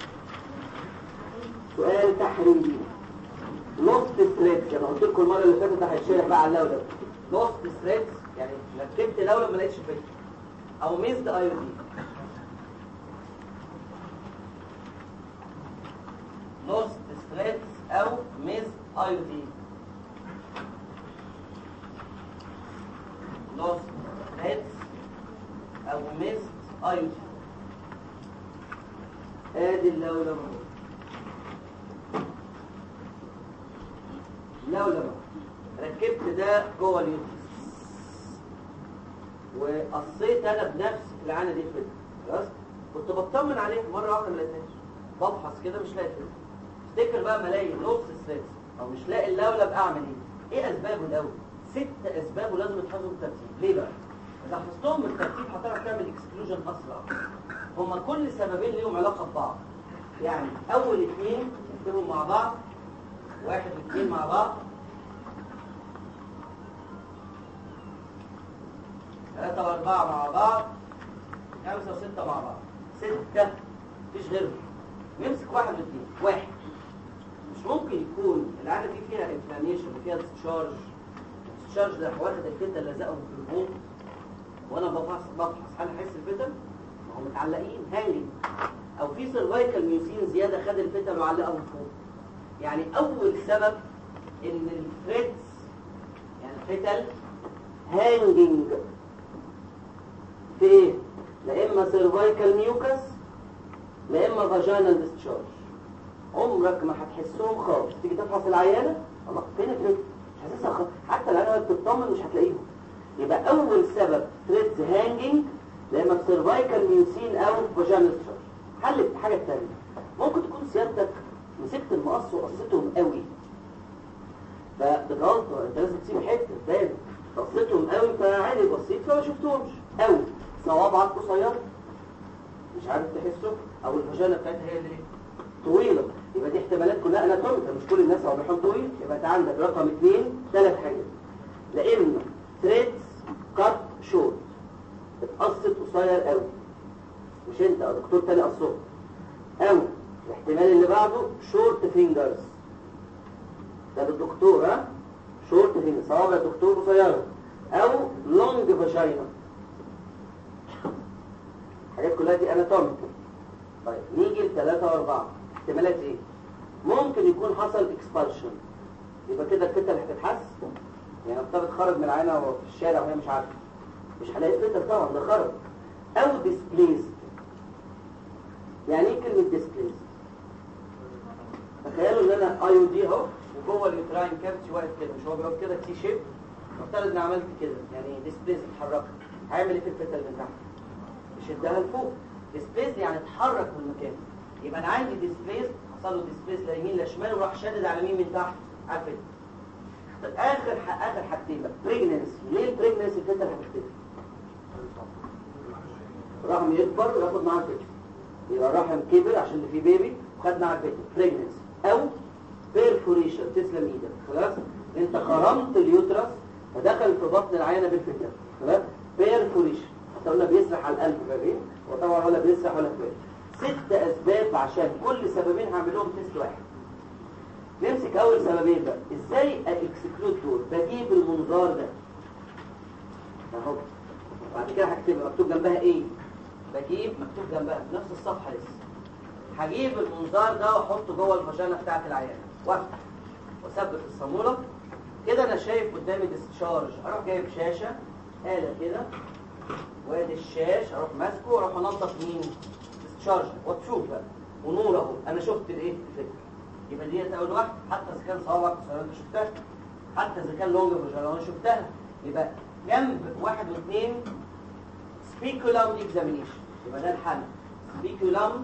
سؤال تحريري لوست ثريدز انا قلت لكم المره اللي فاتت هيتشرح بقى على اللولب لوست ثريدز يعني ركبت لولب ما لقيتش فيه او ميزد ايودين لوست ثريدز او ميزد ايودين لوست ثريدز او ميزد ايودين ادي اللولب لولب ركبت ده جوه اليوتيوب وقصيت انا بنفسي العانه دي فيلم خلاص كنت بطمن عليه مره واحده ما لقيتهاش بفحص كده مش لاقي فيلم افتكر بقى ما الاقي نص ستريس او مش لاقي اللولب اعمل ايه ايه اسبابه الاول ست اسبابه لازم تحفظهم بالترتيب ليه بقى اذا حفظتهم بالترتيب هتعرف تعمل اكسكلوجن اسرع هما كل سببين ليهم علاقه ببعض يعني اول اثنين نكتبهم مع بعض واحد واثنين مع بعض ثلاثة وأربعة مع بعض خمسة وستة مع بعض ستة مفيش غيرهم نمسك واحد واثنين واحد مش ممكن يكون العادة دي فيها انفلاميشن وفيها ديسشارج الديسشارج ده واخد الفتة اللي لزقهم في البوط وانا بفحص بفحص هل احس الفتة؟ ما هم متعلقين هانجنج او في سيرفايكال ميوسين زيادة خد الفتة وعلقهم فوق يعني اول سبب ان الفريتس يعني الفتل هانجنج في ايه؟ لا اما سيرفايكال ميوكس لا اما فاجينال ديسشارج عمرك ما هتحسهم خالص تيجي تفحص العيانه الله فين الفريتس مش حاسسها خالص حتى العيانه بتطمن مش هتلاقيهم يبقى اول سبب ثريدز هانجنج لا اما سيرفايكال ميوسين او فاجينال ديسشارج حل الحاجه الثانيه ممكن تكون سيادتك مسكت المقص وقصتهم قوي فبتغلطه انت لازم تسيب حته فاهم قصتهم قوي فعادي بسيط فما شفتهمش او صوابعك قصيره مش عارف تحسه او الفاجينا بتاعتها هي اللي طويله يبقى دي احتمالات كلها اناتوميكال مش كل الناس واضحهم طويل يبقى انت عندك رقم اثنين ثلاث حاجات لا اما ثريدز كات شورت اتقصت قصير قوي مش انت او دكتور تاني قصهم او الاحتمال اللي بعده شورت فينجرز ده للدكتور ها شورت فينجر صوابع الدكتور قصيره او لونج فاجينا الحاجات كلها دي اناتوميكال طيب نيجي لثلاثة واربعة احتمالات ايه ممكن يكون حصل اكسبالشن يبقى كده الفتة اللي هتتحس يعني افترض خرج من العينة في الشارع وهي مش عارفة مش هلاقي فتة طبعا ده خرج او ديسبليزد يعني ايه كلمة ديسبليزد تخيلوا ان انا اي دي اهو وجوه اليوتراين كافيتي واقف كده مش هو بيقف كده تي شيب افترض اني عملت كده يعني ديسبليز اتحركت هعمل ايه في الفتة اللي من تحت يشدها لفوق ديسبليز يعني اتحرك من مكانه يبقى انا عندي ديسبليز حصل له ديسبليز لا يمين لا شمال وراح شادد على مين من تحت على الفتة طب اخر ح... اخر حاجتين بقى بريجننسي ليه البريجننسي الفتة اللي هتختفي الرحم يكبر وياخد معاه الفتة يبقى الرحم كبر عشان اللي فيه بيبي وخد معاه الفتة بريجننسي او بيرفوريشن تسلم ايدك خلاص انت خرمت اليوترس فدخل في بطن العينه بالفتة خلاص بيرفوريشن حتى قلنا بيسرح على القلب فاهمين وطبعا ولا بيسرح ولا كبير ست اسباب عشان كل سببين هعمل لهم تيست واحد نمسك اول سببين بقى ازاي اكسكلود دول بجيب المنظار ده اهو بعد كده هكتب مكتوب جنبها ايه بجيب مكتوب جنبها في نفس الصفحه لسه هجيب المنظار ده واحطه جوه الفاجينا بتاعت العيانه وافتح واثبت الصاموله كده انا شايف قدامي ديسشارج اروح جايب شاشه آلة كده وادي الشاش اروح ماسكه واروح انضف مين ديسشارج وتشوف بقى ونور اهو انا شفت الايه الفكره يبقى ديت اول واحده حتى اذا كان صوابعك قصيره انت شفتها حتى اذا كان لونج فاجينا انا شفتها يبقى جنب واحد واثنين سبيكولام اكزامينيشن يبقى ده الحل سبيكولام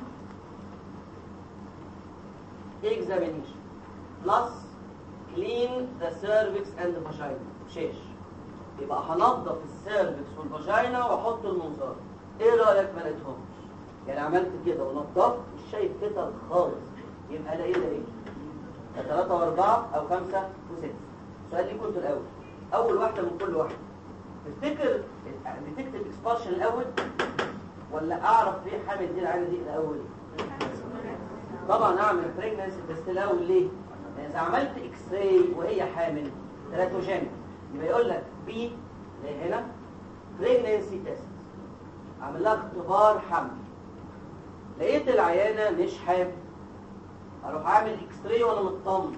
examination plus clean the cervix and the vagina شاش يبقى هنضف السيرفكس والفاجينا واحط المنظار ايه رايك ما لقيتهمش يعني عملت كده ونضفت مش شايف كده خالص يبقى ده ايه ده ايه ده ثلاثة واربعة او خمسة وستة السؤال ليكم انتوا الاول اول واحدة من كل واحدة تفتكر نتكتب اكسبارشن الاول ولا اعرف ليه حامل دي العينة دي الاول طبعا اعمل بريجننسي تيست الاول ليه لان اذا عملت اكس راي وهي حامل تراتوجينيك يبقى يقول لك بي اللي هنا بريجننسي تيست اعمل لها اختبار حمل لقيت العيانه مش حامل اروح اعمل اكس راي وانا مطمن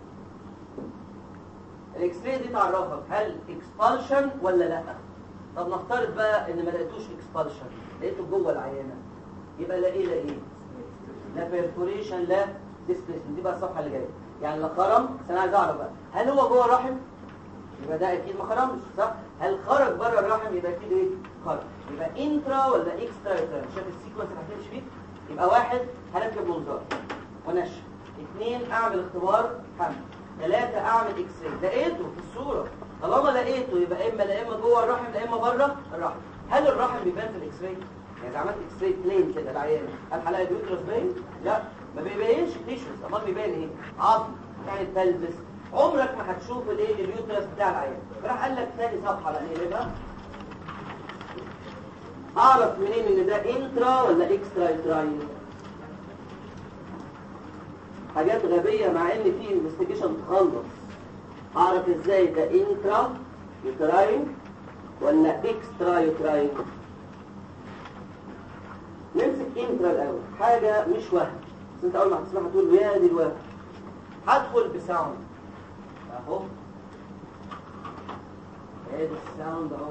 الاكس راي دي تعرفك هل اكسبالشن ولا لا طب نفترض بقى ان ما لقيتوش اكسبالشن لقيته جوه العيانه يبقى لا ايه لا ايه لا بيرفوريشن لا ديسبليسمنت دي بقى الصفحه اللي جايه يعني لا خرم بس انا عايز اعرف بقى هل هو جوه الرحم يبقى ده اكيد ما خرجش صح هل خرج بره الرحم يبقى اكيد ايه خرج يبقى انترا ولا اكسترا يوتراين شايف السيكونس اللي هتمشي فيه يبقى واحد هركب منظار ونشر اثنين اعمل اختبار حمل ثلاثة اعمل اكس راي لقيته في الصورة طالما لقيته يبقى اما لا اما جوه الرحم لا اما بره الرحم هل الرحم بيبان في الاكس راي يعني إذا عملت اكس راي بلين كده العيان هل هلاقي اليوترس باين لا ما بيبينش تيشوز امال بيبان ايه عظم يعني البلفس عمرك ما هتشوف الايه اليوترس بتاع العيان راح قال لك ثاني صفحه بقى نقلبها اعرف منين ان ده انترا ولا اكسترا يوتراين حاجات غبيه مع ان في انفستيجيشن تخلص اعرف ازاي ده انترا يوتراين ولا اكسترا يوتراين نمسك انترا الاول حاجه مش وهم بس انت اول ما هتسمعها تقول يا دي الوهم هدخل بساوند اهو ادي الساوند اهو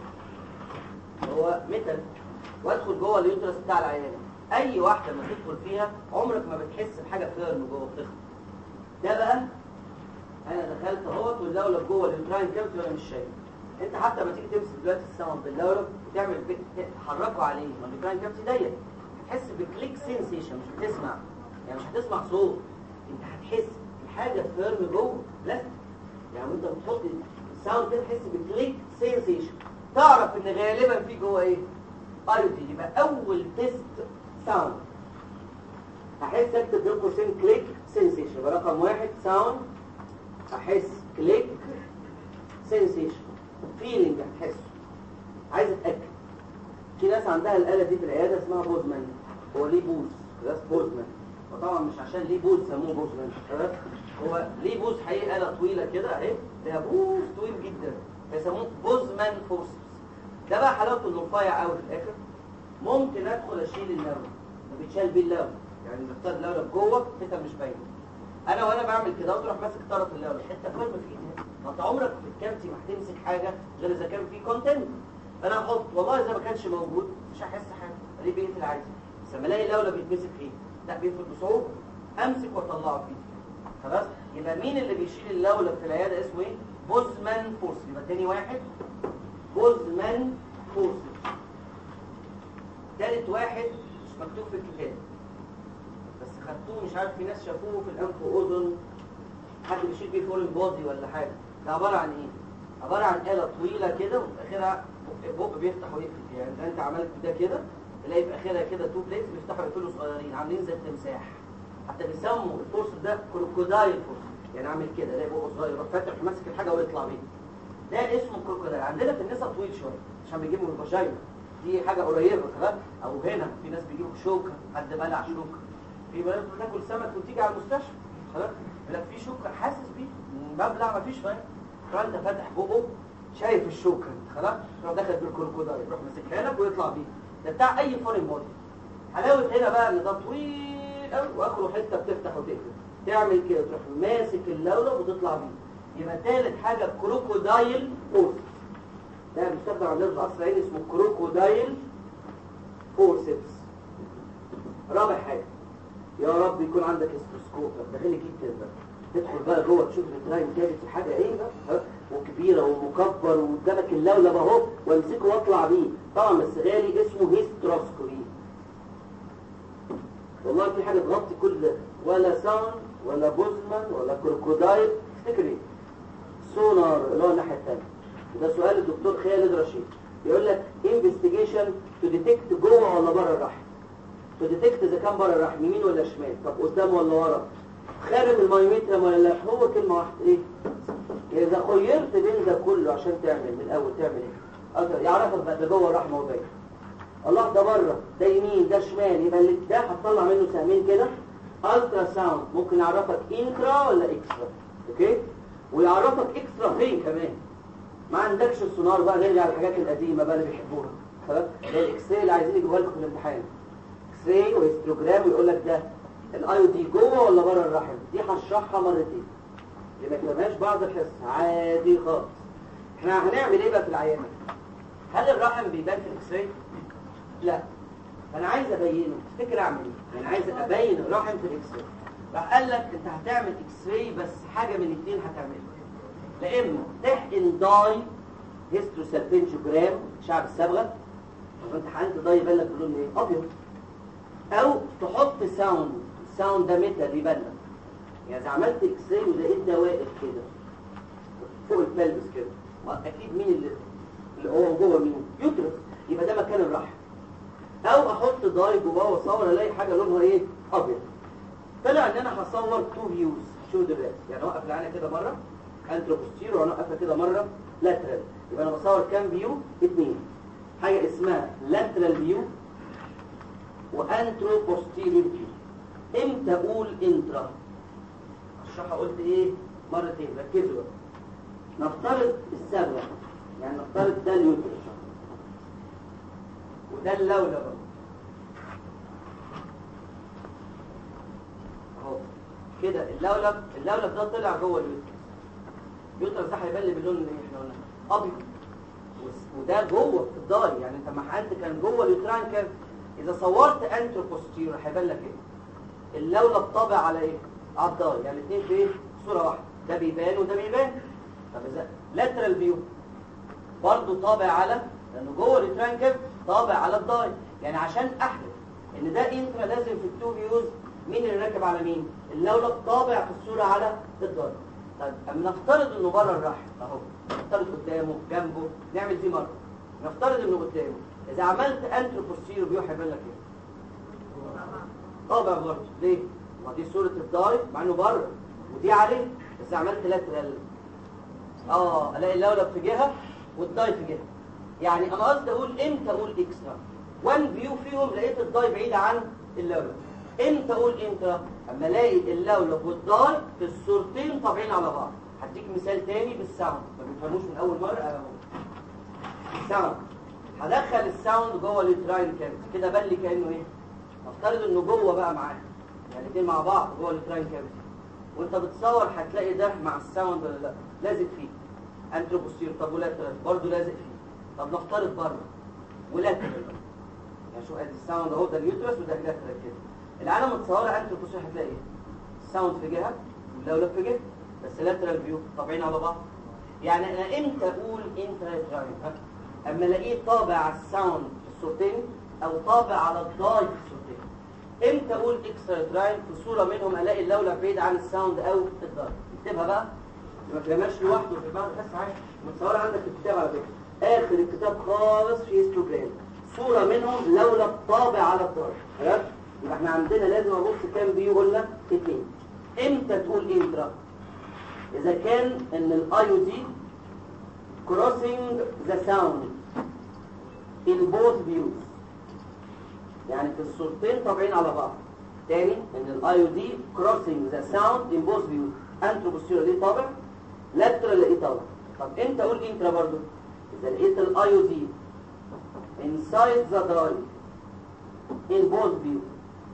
هو ميتال وادخل جوه اليوترس بتاع العيان اي واحده ما تدخل فيها عمرك ما بتحس بحاجه فيرم جوه بتخبط ده بقى انا دخلت اهوت واللولب جوه اليوتراين كامت وانا مش شايف انت حتى لما تيجي تمسك دلوقتي الساوند باللولب وتعمل بك- تحركه عليه ما اليوتراين كامت ضيق هتحس بكليك سensation مش بتسمع يعني مش هتسمع صوت انت هتحس بحاجه فيرم جوه بلاستيك يعني انت بتحط الساوند كده تحس بكليك سensation تعرف ان غالبا في جوه ايه ايودي يبقى اول تيست ساوند هحس اكتب بين قوسين كليك سensation يبقى رقم واحد ساوند احس كليك سensation فيلينج هتحسه عايز اتاكد في ناس عندها الآلة دي في العيادة اسمها بوزمان هو ليه بوز ده بوزمان وطبعا مش عشان ليه بوز سموه بوزمان خلاص هو ليه بوز حقيقة آلة طويلة كده اهي ليها بوز طويل جدا فيسموه بوزمان فورسز ده بقى حلاوته انه رفيع قوي في الاخر ممكن ادخل اشيل اللون ما بيتشال بيه اللون يعني بختار اللون جوه حته مش باينه انا وانا بعمل كده وتروح ماسك طرف اللون حته فيرم في ايدي ما انت عمرك في الكامتي ما هتمسك حاجه غير اذا كان في كونتنت انا احط والله اذا ما كانش موجود مش هحس حاجه ليه بيقفل عادي بس لما الاقي اللولب بيتمسك فيه لا بيقفل بصعوبه امسك واطلعه في ايدي خلاص يبقى مين اللي بيشيل اللولب في العياده اسمه ايه بوزمان فورس يبقى تاني واحد بوزمان فورس تالت واحد مش مكتوب في الكتاب بس خدتوه مش عارف في ناس شافوه في الانف واذن حد بيشيل بيه فورين بودي ولا حاجه ده عباره عن ايه عباره عن آلة طويلة كده وفي اخرها بق بيفتح ويقفل يعني ده انت عملت ده كده تلاقي في اخرها كده تو بليتس بيفتحوا ويقفلوا صغيرين عاملين زي التمساح حتى بيسموا الفورس ده كروكودايل فورس يعني عامل كده الاقي بقه صغير يروح فاتح ماسك الحاجه ويطلع بيها ده اسمه كروكودايل عندنا في النساء طويل شويه عشان بيجيبوا الفاجينا دي حاجه قريبه خلاص او هنا في ناس بيجيبوا شوكه حد بلع شوكه في بنات بتاكل سمك وتيجي على المستشفى خلاص يقول لك في شوكه حاسس بيه مبلع مفيش فاهم تروح انت فاتح بقه شايف الشوكه خلاص تروح داخل بالكروكودايل يروح ماسكها لك ويطلع بيه ده بتاع اي فورين بودي حلاوه هنا بقى ان ده طويل قوي واخره حته بتفتح وتقفل تعمل كده تروح ماسك اللولب وتطلع بيه يبقى ثالث حاجه كروكودايل فورس ده بيستخدم عندنا في القصر العيني اسمه كروكودايل فورسبس رابع حاجه يا رب يكون عندك استروسكوب طب ده غالي جدا ده تدخل بقى جوه تشوف التراين كافيتي حاجه ايه بقى ها؟ وكبيره ومكبر وقدامك اللولب اهو وامسكه واطلع بيه طبعا بس غالي اسمه هيستروسكوبي والله في حاجه تغطي كل ده ولا ساوند ولا بوزمان ولا كروكودايل افتكر ايه سونار اللي هو الناحيه الثانيه وده سؤال الدكتور خالد رشيد يقول لك انفستيجيشن تو ديتكت جوه ولا بره الرحم تو ديتكت اذا كان بره الرحم يمين ولا شمال طب قدام ولا ورا خارج المايومترم ولا لا هو كلمه واحده ايه اذا خيرت بين ده كله عشان تعمل من الاول تعمل ايه أكتر يعرفك بقى ده جوه الرحم ولا باين الله ده بره ده يمين ده شمال يبقى اللي ده هتطلع منه سهمين كده الترا ساوند ممكن يعرفك انترا ولا اكسترا اوكي ويعرفك اكسترا فين كمان ما عندكش السونار بقى نرجع للحاجات القديمه بقى اللي بيحبوها خلاص ده الاكس راي اللي عايزين يجيبوها لكم في الامتحان اكس راي وهيستوجرام ويقول لك ده الاي دي جوه ولا بره الرحم دي هشرحها مرتين يبقى ما كتبناش بعض الحصه عادي خالص احنا هنعمل ايه بقى في العيانه هل الرحم بيبان في الاكس راي لا انا عايز ابينه تفتكر اعمل ايه انا عايز ابين الرحم في الاكس راي راح قال لك انت هتعمل اكس راي بس حاجه من الاثنين هتعملها لا اما تحقن داي هيستروسالبنجوجرام شعب الصبغه لو انت حقنت داي يبان لك اللون ايه ابيض او تحط ساوند الساوند ده ميتال يبان لك يعني اذا عملت اكس راي ولقيت ده واقف كده فوق البلبس كده اكيد مين اللي اللي هو جوه مين يوترس يبقى ده مكان الرحم او احط داي جواه واصور الاقي حاجه لونها ايه ابيض طلع ان انا هصور تو فيوز شو دلوقتي يعني اوقف العينه كده مره انتروبوستير وانا واقفه كده مره لاترال يبقى انا بصور كام فيو اثنين حاجه اسمها لاترال فيو وانترو بوستيريور فيو امتى اقول انترا اشرحها قلت ايه مرتين ركزوا بقى نفترض السبب يعني نفترض ده اليوترس وده اللولب اهو كده اللولب اللولب ده طلع جوه اليوترس اليوترس ده هيبان لي باللون اللي احنا قلنا ابيض وده جوه في الضاي يعني انت ما حد كان جوه اليوتران كان اذا صورت انترو بوستيريور هيبان لك ايه اللولب طابع على ايه على الضاي يعني الاثنين في ايه صوره واحده ده بيبان وده بيبان طب اذا لاترال فيو برضه طابع على لانه جوه اليوتران كيف طابع على الضاي يعني عشان احلف ان ده انترا لازم في التو فيوز مين اللي راكب على مين اللولب طابع في الصوره على الضاي طيب اما نفترض انه بره الرحم اهو نفترض قدامه جنبه نعمل دي مره نفترض انه قدامه اذا عملت انترو بوستيريور فيو هيبان لك ايه طابع برضه ليه ما دي صوره الضاي مع انه بره ودي عليه بس عملت لاترال اه الاقي اللولب في جهه والضاي في جهه يعني انا قصدي اقول امتى اقول اكسترا وان فيو فيهم لقيت الضاي بعيد عن اللولب امتى اقول انترا اما الاقي اللولب والضاي في الصورتين طابعين على بعض هديك مثال تاني بالساوند ما بيفهموش من اول مره اهو الساوند هدخل الساوند جوه اليوتراين كافيتي كده بان لي كانه ايه نفترض انه جوه بقى معاك يعني الاثنين مع بعض جوه اليوتراين كافيتي وانت بتصور هتلاقي ده مع الساوند ولا لا لازق فيه انتروبوستير طب ولاترال برضه لازق فيه طب نفترض بره ولاترال يعني شو ادي الساوند اهو ده اليوترس وده لاترال كده العالم متصوره انتروبوستير هتلاقي ايه الساوند في جهه واللولب في جهه بس لاترال فيو طابعين على بعض يعني انا امتى اقول انترا اما الاقيه طابع على الساوند في الصوتين او طابع على الضاي في الصوتين امتى اقول اكسترا تراين في صوره منهم الاقي اللولب بعيد عن الساوند او الضاي اكتبها بقى ما ترماش لوحده في بعض بس عايش متصوره عندك في الكتاب على فكره اخر الكتاب خالص في هيستوجرام صوره منهم لولب طابع على الضاي خلاص يبقى احنا عندنا لازم ابص كام فيو قلنا اثنين امتى تقول انترا اذا كان ان الايو دي crossing the sound in both views يعني في الصورتين طابعين على بعض تاني ان الايو دي crossing the sound in both views انترو بوستيرو ليه طابع لاترال لقيه طابع طب امتى اقول انترا برضو اذا لقيت الايو دي inside the dye in both views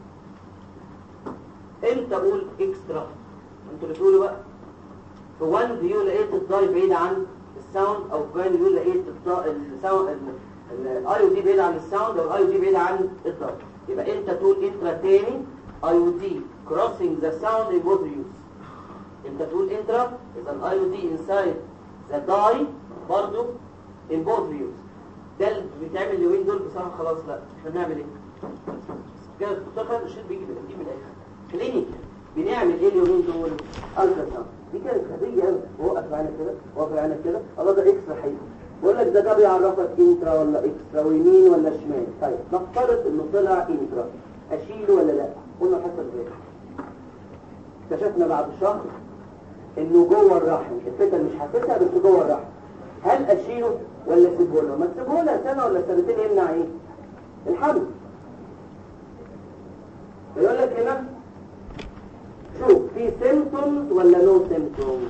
امتى اقول اكسترا انتوا اللي تقولوا بقى في وان فيو لقيت الضاي بعيد عن الساوند او في وان فيو لقيت الساوند الاي دي بعيد عن الساوند او الاي دي بعيد عن الضاي يبقى انت تقول انترا تاني اي دي crossing the sound in both views انت تقول انترا اذا الاي دي inside the die برضو in both views ده اللي بيتعمل اليومين دول بصراحه خلاص لا احنا بنعمل ايه كده الدكتور خالد الشيء بيجي بيجي من الاخر كلينيك بنعمل ايه اليومين دول الترا ساوند دي كانت خارجيه قوي وقف معانا كده وقف معانا كده الله ده اكسترا حقيقي بقول لك ده ده بيعرفك انترا ولا اكسترا ويمين ولا شمال طيب نفترض انه طلع انترا اشيله ولا لا قلنا حسب ذلك اكتشفنا بعد شهر انه جوه الرحم الفتن مش حاسسها بس جوه الرحم هل اشيله ولا اسيبه له ما تسيبه لها سنه ولا سنتين يمنع ايه الحمل يقول لك هنا شوف في سيمتومز ولا نو سيمتومز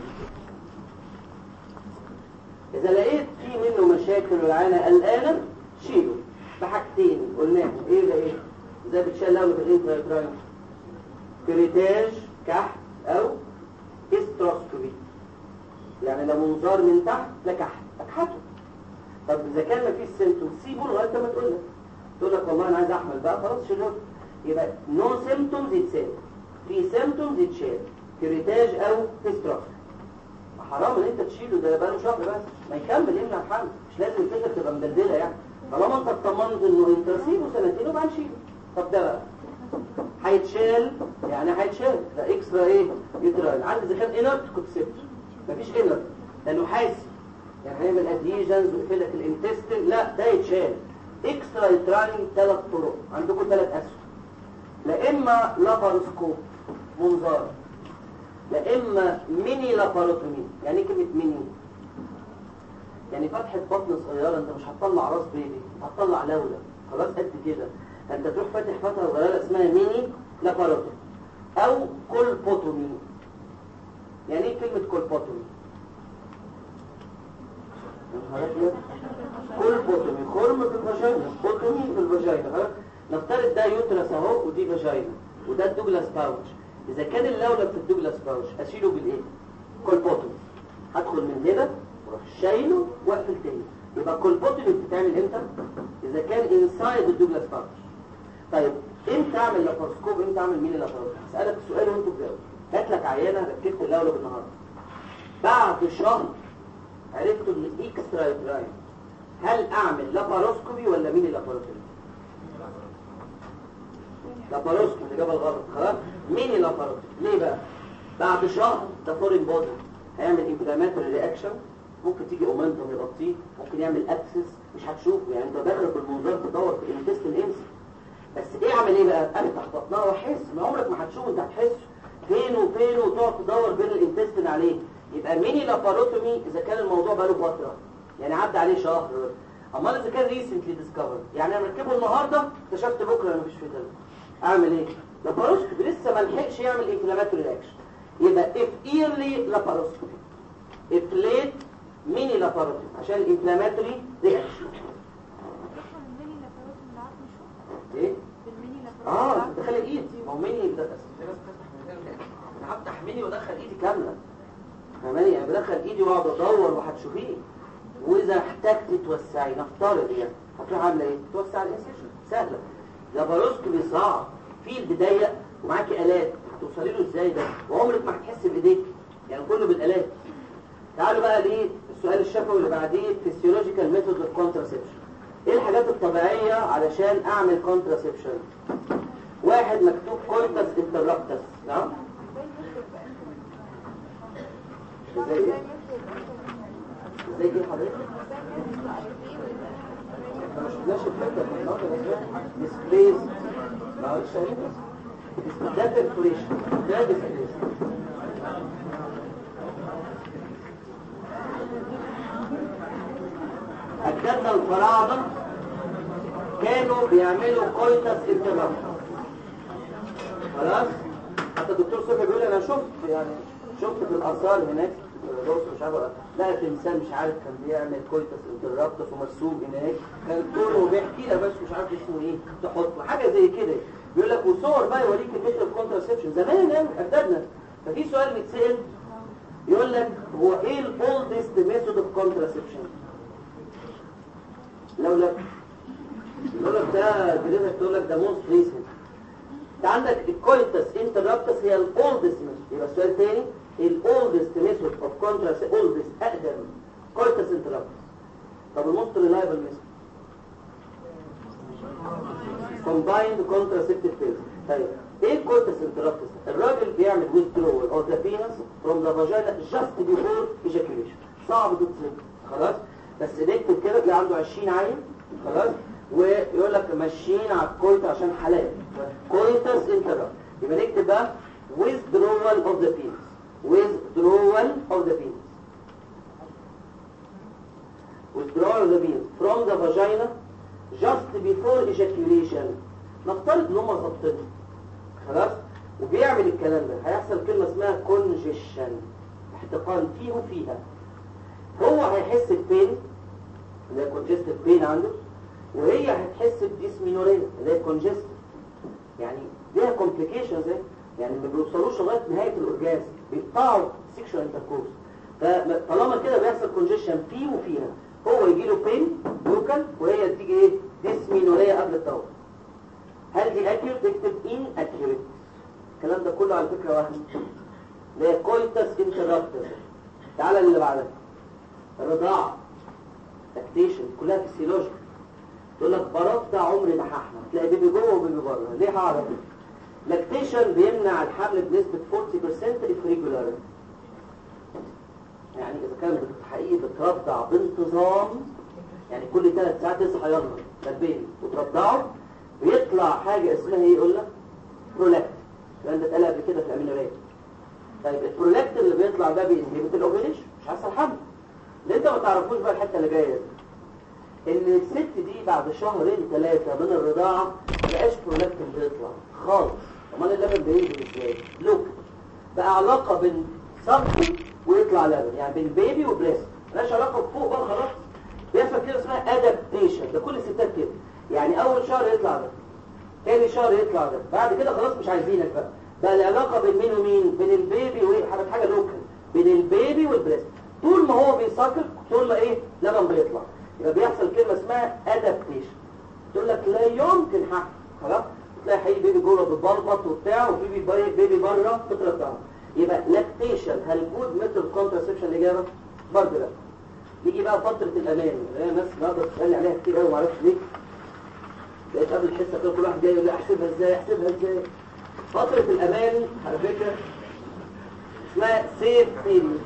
اذا لقيت في منه مشاكل والعينه قلقانه شيله بحاجتين قلناهم ايه ده ايه زي بتشال لو في الانترايتراين كريتاج كحت او استروسكوبي يعني لو منظار من تحت لا كحت اكحته طب اذا كان مفيش سيمتوم سيبه لغايه ما تقول لك تقول لك والله انا عايز احمل بقى خلاص شيله يبقى نو سيمتومز يتساب في سيمتومز يتشال كريتاج او استروسكوبي حرام ان انت تشيله ده بقاله شهر بس ما يكمل يمنع الحمل مش لازم الفكره تبقى مدلدله يعني طالما انت اطمنت انه انت سيبه سنتين وبعد نشيله طب ده بقى هيتشال يعني هيتشال ده اكسترا ايه يوتراين عندي اذا كان انرت كنت سبته مفيش انرت لانه حاسي يعني هيعمل ادهيجنز ويقفل لك الانتستين لا ده يتشال اكسترا يوتراين ثلاث طرق عندكم ثلاث اسهم لا اما لاباروسكوب منظار لا اما ميني لاباروتومي يعني ايه كلمه ميني يعني فتحه بطن صغيره انت مش هتطلع راس بيبي هتطلع لوله خلاص قد كده انت تروح فاتح فتحه صغيره اسمها ميني لاباروتومي او كولبوتومي يعني ايه كلمه كولبوتومي كولبوتومي خرم في الفاجينا بوتومي في الفاجينا خلاص نفترض ده يوترس اهو ودي فاجينا وده الدوجلاس باوتش اذا كان اللولب في الدوجلاس باوتش اشيله بالايه كولبوتومي هدخل من هنا واروح شايله واقفل تاني يبقى كولبوتومي بتتعمل امتى اذا كان انسايد الدوجلاس باوتش طيب امتى اعمل لاباروسكوب امتى اعمل مين لاباروسكوب اسالك السؤال وانت تجاوب هات لك عيانه ركبت اللولب النهارده بعد شهر عرفت ان اكسترا يوتراين هل اعمل لاباروسكوبي ولا مين لاباروسكوبي لاباروسكوبي الاجابه الغلط خلاص مين لاباروسكوبي ليه بقى بعد شهر ده فورين بودي هيعمل انفلاماتوري رياكشن ممكن تيجي اومنتوم يغطيه ممكن يعمل اكسس مش هتشوفه يعني انت داخل بالمنظار تدور في الانتستين امسك بس ايه اعمل ايه بقى افتح بطنها واحس ما عمرك ما هتشوف انت هتحس فين وفين وتقعد تدور بين الانتستين عليه يبقى ميني لاباروتومي اذا كان الموضوع بقاله فتره يعني عدى عليه شهر امال اذا كان ريسنتلي ديسكفر يعني انا مركبه النهارده اكتشفت بكره مفيش فيه دم اعمل ايه لاباروسكوبي لسه ما لحقش يعمل انفلاماتوري رياكشن يبقى اف ايرلي لاباروسكوبي اف ليت ميني لاباروتومي عشان الانفلاماتوري رياكشن ايه اه دخل الايد ما هو ميني ده انا هفتح ميني وادخل ايدي كامله فاهماني يعني بدخل ايدي واقعد ادور وهتشوفيه واذا احتجت توسعي نفترض يعني هتروح عامله ايه توسع الانسيشن سهله لاباروسكوبي صعب في البدايه ومعاكي الات هتوصلي له ازاي ده وعمرك ما هتحس بايديك يعني كله بالالات تعالوا بقى ليه السؤال الشفوي اللي بعديه فيسيولوجيكال ميثود اوف كونتراسبشن ايه الحاجات الطبيعيه علشان اعمل كونتراسبشن واحد مكتوب كونتس انترابتس نعم ازاي ايه ازاي ايه حضرتك احنا ما شفناش الفكره في النهارده ده ديسبليز ما هوش شايف ده بيرفوريشن ده ديسبليز أجدادنا الفراعنة كانوا بيعملوا كويتس انترابتس خلاص حتى الدكتور صبحي بيقول انا شفت يعني شفت في الاثار هناك الرؤوس مش عارف لقى تمثال مش عارف كان بيعمل كويتس انترابتس ومرسوم هناك كان الدكتور وبيحكي لها بس مش عارف اسمه ايه تحط حاجه زي كده بيقول لك وصور بقى يوريك الميثود كونتراسبشن زمان يعني اجدادنا ففي سؤال بيتسال يقول لك هو ايه الاولدست ميثود اوف كونتراسبشن لو لك يقول لك ده جريزك تقول لك ده موست ريسنت انت عندك الكويتس انترابتس هي الاولدست ميثود يبقى السؤال تاني الاولدست ميثود اوف كونتراس اولدست اقدم كويتس انترابتس طب الموست ريلايبل ميثود combined contraceptive pills طيب ايه الكويتس انترابتس الراجل بيعمل withdrawal of the penis from the vagina just before ejaculation صعب تتصل خلاص بس نكتب كده تلاقي عنده 20 عين خلاص ويقول لك ماشيين على الكويت عشان حلال كويتس انترابت يبقى نكتب بقى withdrawal of the penis withdrawal of the penis withdrawal of the penis from the vagina just before ejaculation نفترض ان هم ظابطينها خلاص وبيعمل الكلام ده هيحصل كلمه اسمها congestion احتقان فيه وفيها هو هيحس ببين اللي هي congestive pain عنده وهي هتحس بديسمينوريا اللي هي congestive يعني ليها complications اهي يعني ما بيوصلوش لغايه نهايه الاورجازم بيقطعوا سيكشوال انتركورس فطالما كده بيحصل كونجيشن فيه وفيها هو يجي له بين لوكال وهي تيجي ايه ديسمينوريا قبل الطور هل دي اكيوريت تكتب ان اكيوريت الكلام ده كله على فكره واحد اللي هي كويتس انترابتس تعالى اللي بعدها الرضاعة لاكتيشن كلها فيسيولوجيك تقول لك برضع عمري ما هحمل تلاقي بيبي جوه وبيبي بره ليه هعرف لاكتيشن بيمنع الحمل بنسبة 40% if regular يعني اذا كان حقيقي بترضع بانتظام يعني كل ثلاث ساعات تصحى يلا ده البيبي وترضعه بيطلع حاجة اسمها ايه يقول لك برولاكت الكلام ده اتقال قبل كده في الامينوريه طيب البرولاكت اللي بيطلع ده بينهبت الاوفيليشن مش هيحصل حمل اللي انت ما تعرفوش بقى الحته اللي جايه دي ان الست دي بعد شهرين ثلاثه من الرضاعه ما بقاش برولاكتين بيطلع خالص امال اللبن بينزل ازاي لوك بقى علاقه بين صرف ويطلع لبن يعني بين بيبي وبريست ملهاش علاقه بفوق بقى خلاص بيحصل كده اسمها ادابتيشن ده كل الستات كده يعني اول شهر يطلع ده تاني شهر يطلع ده بعد كده خلاص مش عايزينك بقى بقى العلاقه بين مين ومين بين البيبي وايه حاجه حاجه لوكال بين البيبي والبريست طول ما هو بيساكل طول ما ايه لبن بيطلع يبقى بيحصل كلمه اسمها ادابتيشن تقول لك لا يمكن حق خلاص تلاقي حقيقي بيبي جوه بتبلبط وبتاع وبيبي بيبي بره بترضع يبقى لاكتيشن هل جود ميثود كونتراسبشن الاجابه برضه لا نيجي بقى فتره الامان اللي هي الناس النهارده بتسالني عليها كتير قوي ما اعرفش ليه لقيت قبل الحصه كده كل واحد جاي يقول لي احسبها ازاي احسبها ازاي فتره الامان على فكره اسمها سيف بيريود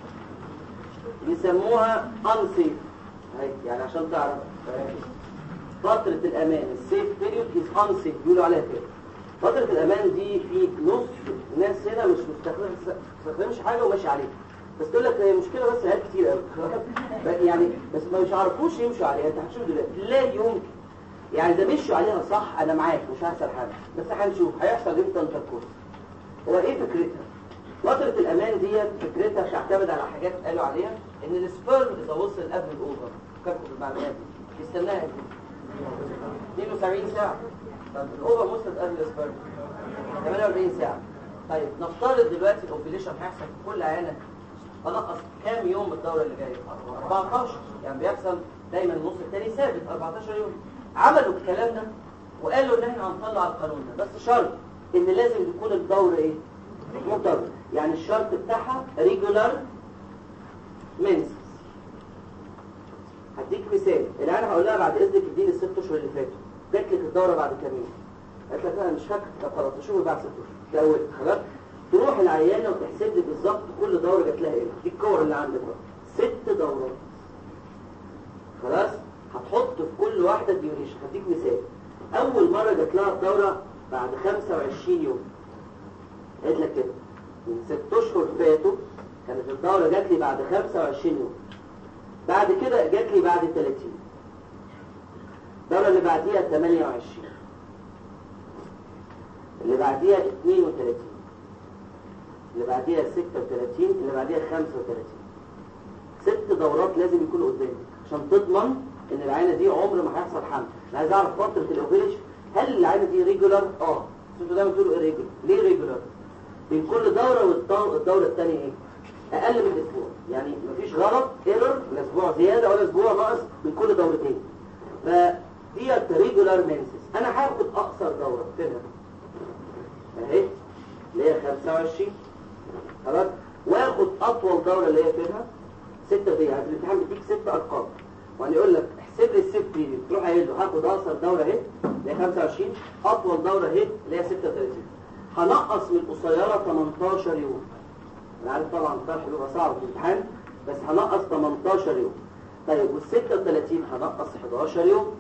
يسموها انسيف يعني عشان تعرف فترة الأمان السيف بيريود از انسيف بيقولوا عليها كده فترة الأمان دي في نص ناس هنا مش مستخدمش حاجة وماشي عليها بس تقول لك هي مشكلة بس عيال كتير قوي يعني بس ما مش عارفوش يمشوا عليها انت هتشوف دلوقتي لا يمكن يعني ده مشوا عليها صح انا معاك مش هيحصل حاجة بس هنشوف هيحصل امتى انت الكورس هو ايه فكرتها فترة الأمان دي فكرتها بتعتمد على حاجات قالوا عليها إن السبيرم إذا وصل قبل الأوفر فكركم في المعلومات دي يستناها 72 ساعة طب الأوفر وصلت قبل السبيرم 48 ساعة طيب نفترض دلوقتي الأوفيليشن هيحصل في كل عيانة أنقص كام يوم من الدورة اللي جاية 14 يعني بيحصل دايما النص الثاني ثابت 14 يوم عملوا الكلام ده وقالوا إن إحنا هنطلع القانون ده بس شرط إن لازم تكون الدورة إيه؟ مضطر يعني الشرط بتاعها ريجولار منسس هديك مثال اللي انا هقول لها بعد اذنك اديني الست اشهر اللي فاتوا جات لك الدوره بعد كام يوم قالت لك انا مش فاكر طب خلاص شوفي بعد ست اشهر ده اول خلاص تروح العيانه وتحسب لي بالظبط كل دوره جات لها ايه دي الكور اللي عندك بقى ست دورات خلاص هتحط في كل واحده ديوريشن هديك مثال اول مره جات لها الدوره بعد 25 يوم قالت لك كده من ست اشهر فاتوا كانت الدورة جات لي بعد 25 يوم بعد كده جات لي بعد 30 الدورة اللي بعديها 28 اللي بعديها 32 اللي بعديها 36 اللي بعديها 35 ست دورات لازم يكونوا قدامك عشان تضمن ان العينه دي عمر ما هيحصل حمل انا عايز اعرف فتره الاوفيليشن هل العينه دي ريجولار اه انتوا دايما بتقولوا ايه ريجولار ليه ريجولار بين كل دورة والدورة الثانية ايه اقل من اسبوع يعني مفيش غلط ايرور لا اسبوع زيادة ولا اسبوع ناقص من كل دورتين فدي ريجولار مينسس انا هاخد اقصر دورة فينها اهي اللي هي 25 خلاص واخد اطول دورة اللي هي فينها 6 دقيقة يعني الامتحان بيديك 6 ارقام وان يقول لك احسب لي السيف بيريد تروح قايل له هاخد اقصر دورة اهي اللي هي 25 اطول دورة اهي اللي هي 36 هنقص من القصيرة 18 يوم انا عارف طبعا الطرح بيبقى صعب في الامتحان بس هنقص 18 يوم طيب وال 36 هنقص 11 يوم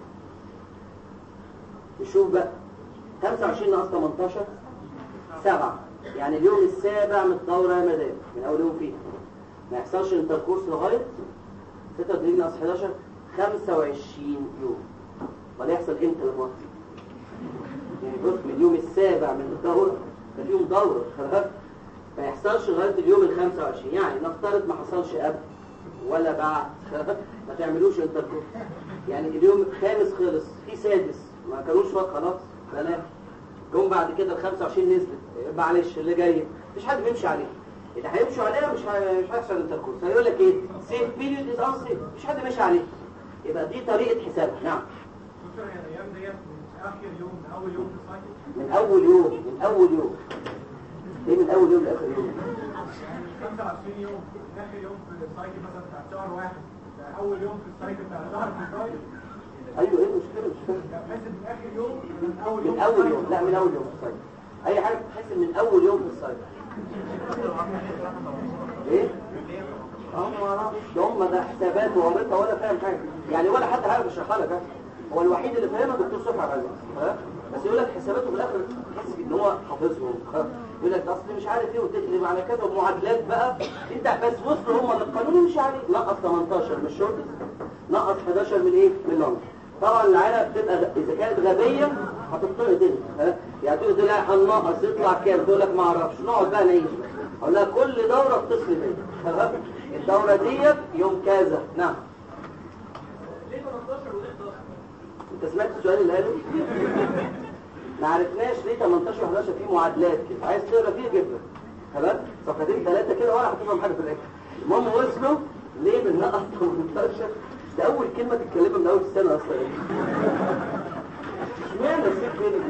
نشوف بقى 25 ناقص 18 7 يعني اليوم السابع من الدورة يا مدام من اول يوم فيها ما يحصلش انتركورس لغاية 36 ناقص 11 25 يوم ولا يحصل امتى لما يعني بص من اليوم السابع من الدورة اليوم دورة خلاص ما يحصلش لغاية اليوم ال 25 يعني نفترض ما حصلش قبل ولا بعد ما تعملوش انتركورس يعني اليوم الخامس خلص في سادس ما كانوش وقت خلاص بلاش جم بعد كده ال 25 نزلت معلش اللي جاي مفيش حد بيمشي عليها اللي هيمشوا عليها مش ه- مش هيحصل انتركورس هيقول لك ايه سيف بيريود از ان سيف مش حد ماشي عليها يبقى دي طريقة حسابها نعم دكتور هي الايام ديت من اخر يوم من اول يوم في السايكل من اول يوم من اول يوم ايه من اول يوم لاخر يوم 25 يوم اخر يوم في السايكل مثلا بتاع شهر واحد اول يوم في السايكل بتاع شهر في السايكل ايوه ايه المشكله مش فاهم بحيث من اخر يوم من اول يوم من اول يوم لا من اول يوم في السايكل اي حاجه بتحس من اول يوم في السايكل ايه اه ما اعرفش ده هم ده حسابات وعملتها ولا فاهم حاجه يعني ولا حد عارف يشرحها لك ها؟ هو الوحيد اللي فاهمها دكتور صبحي عبد العزيز ها بس يقول لك حساباته في الاخر تحس ان هو حافظهم ها؟ يقول لك اصل مش عارف ايه وتقلب على كذا ومعادلات بقى انت بس وصلوا هم للقانون مش عليه نقص 18 من الشورت نقص 11 من ايه من اللونج طبعا العيله بتبقى غ- اذا كانت غبيه هتضطر تنزل ها يعني تقول لها هننقص يطلع كام تقول لك ما اعرفش نقعد بقى نعيش اقول لها كل دوره بتصل بيا تمام الدوره ديت يوم كذا نعم انت سمعت السؤال اللي قاله ما عرفناش ليه 18 و11 في معادلات كده عايز تقرا فيه جدا خلاص صفحتين ثلاثه كده ولا هتفهم حاجه في الاخر المهم وصلوا ليه من نقص 18 ده اول كلمه تتكلمها من اول السنه اصلا اشمعنى السيف فين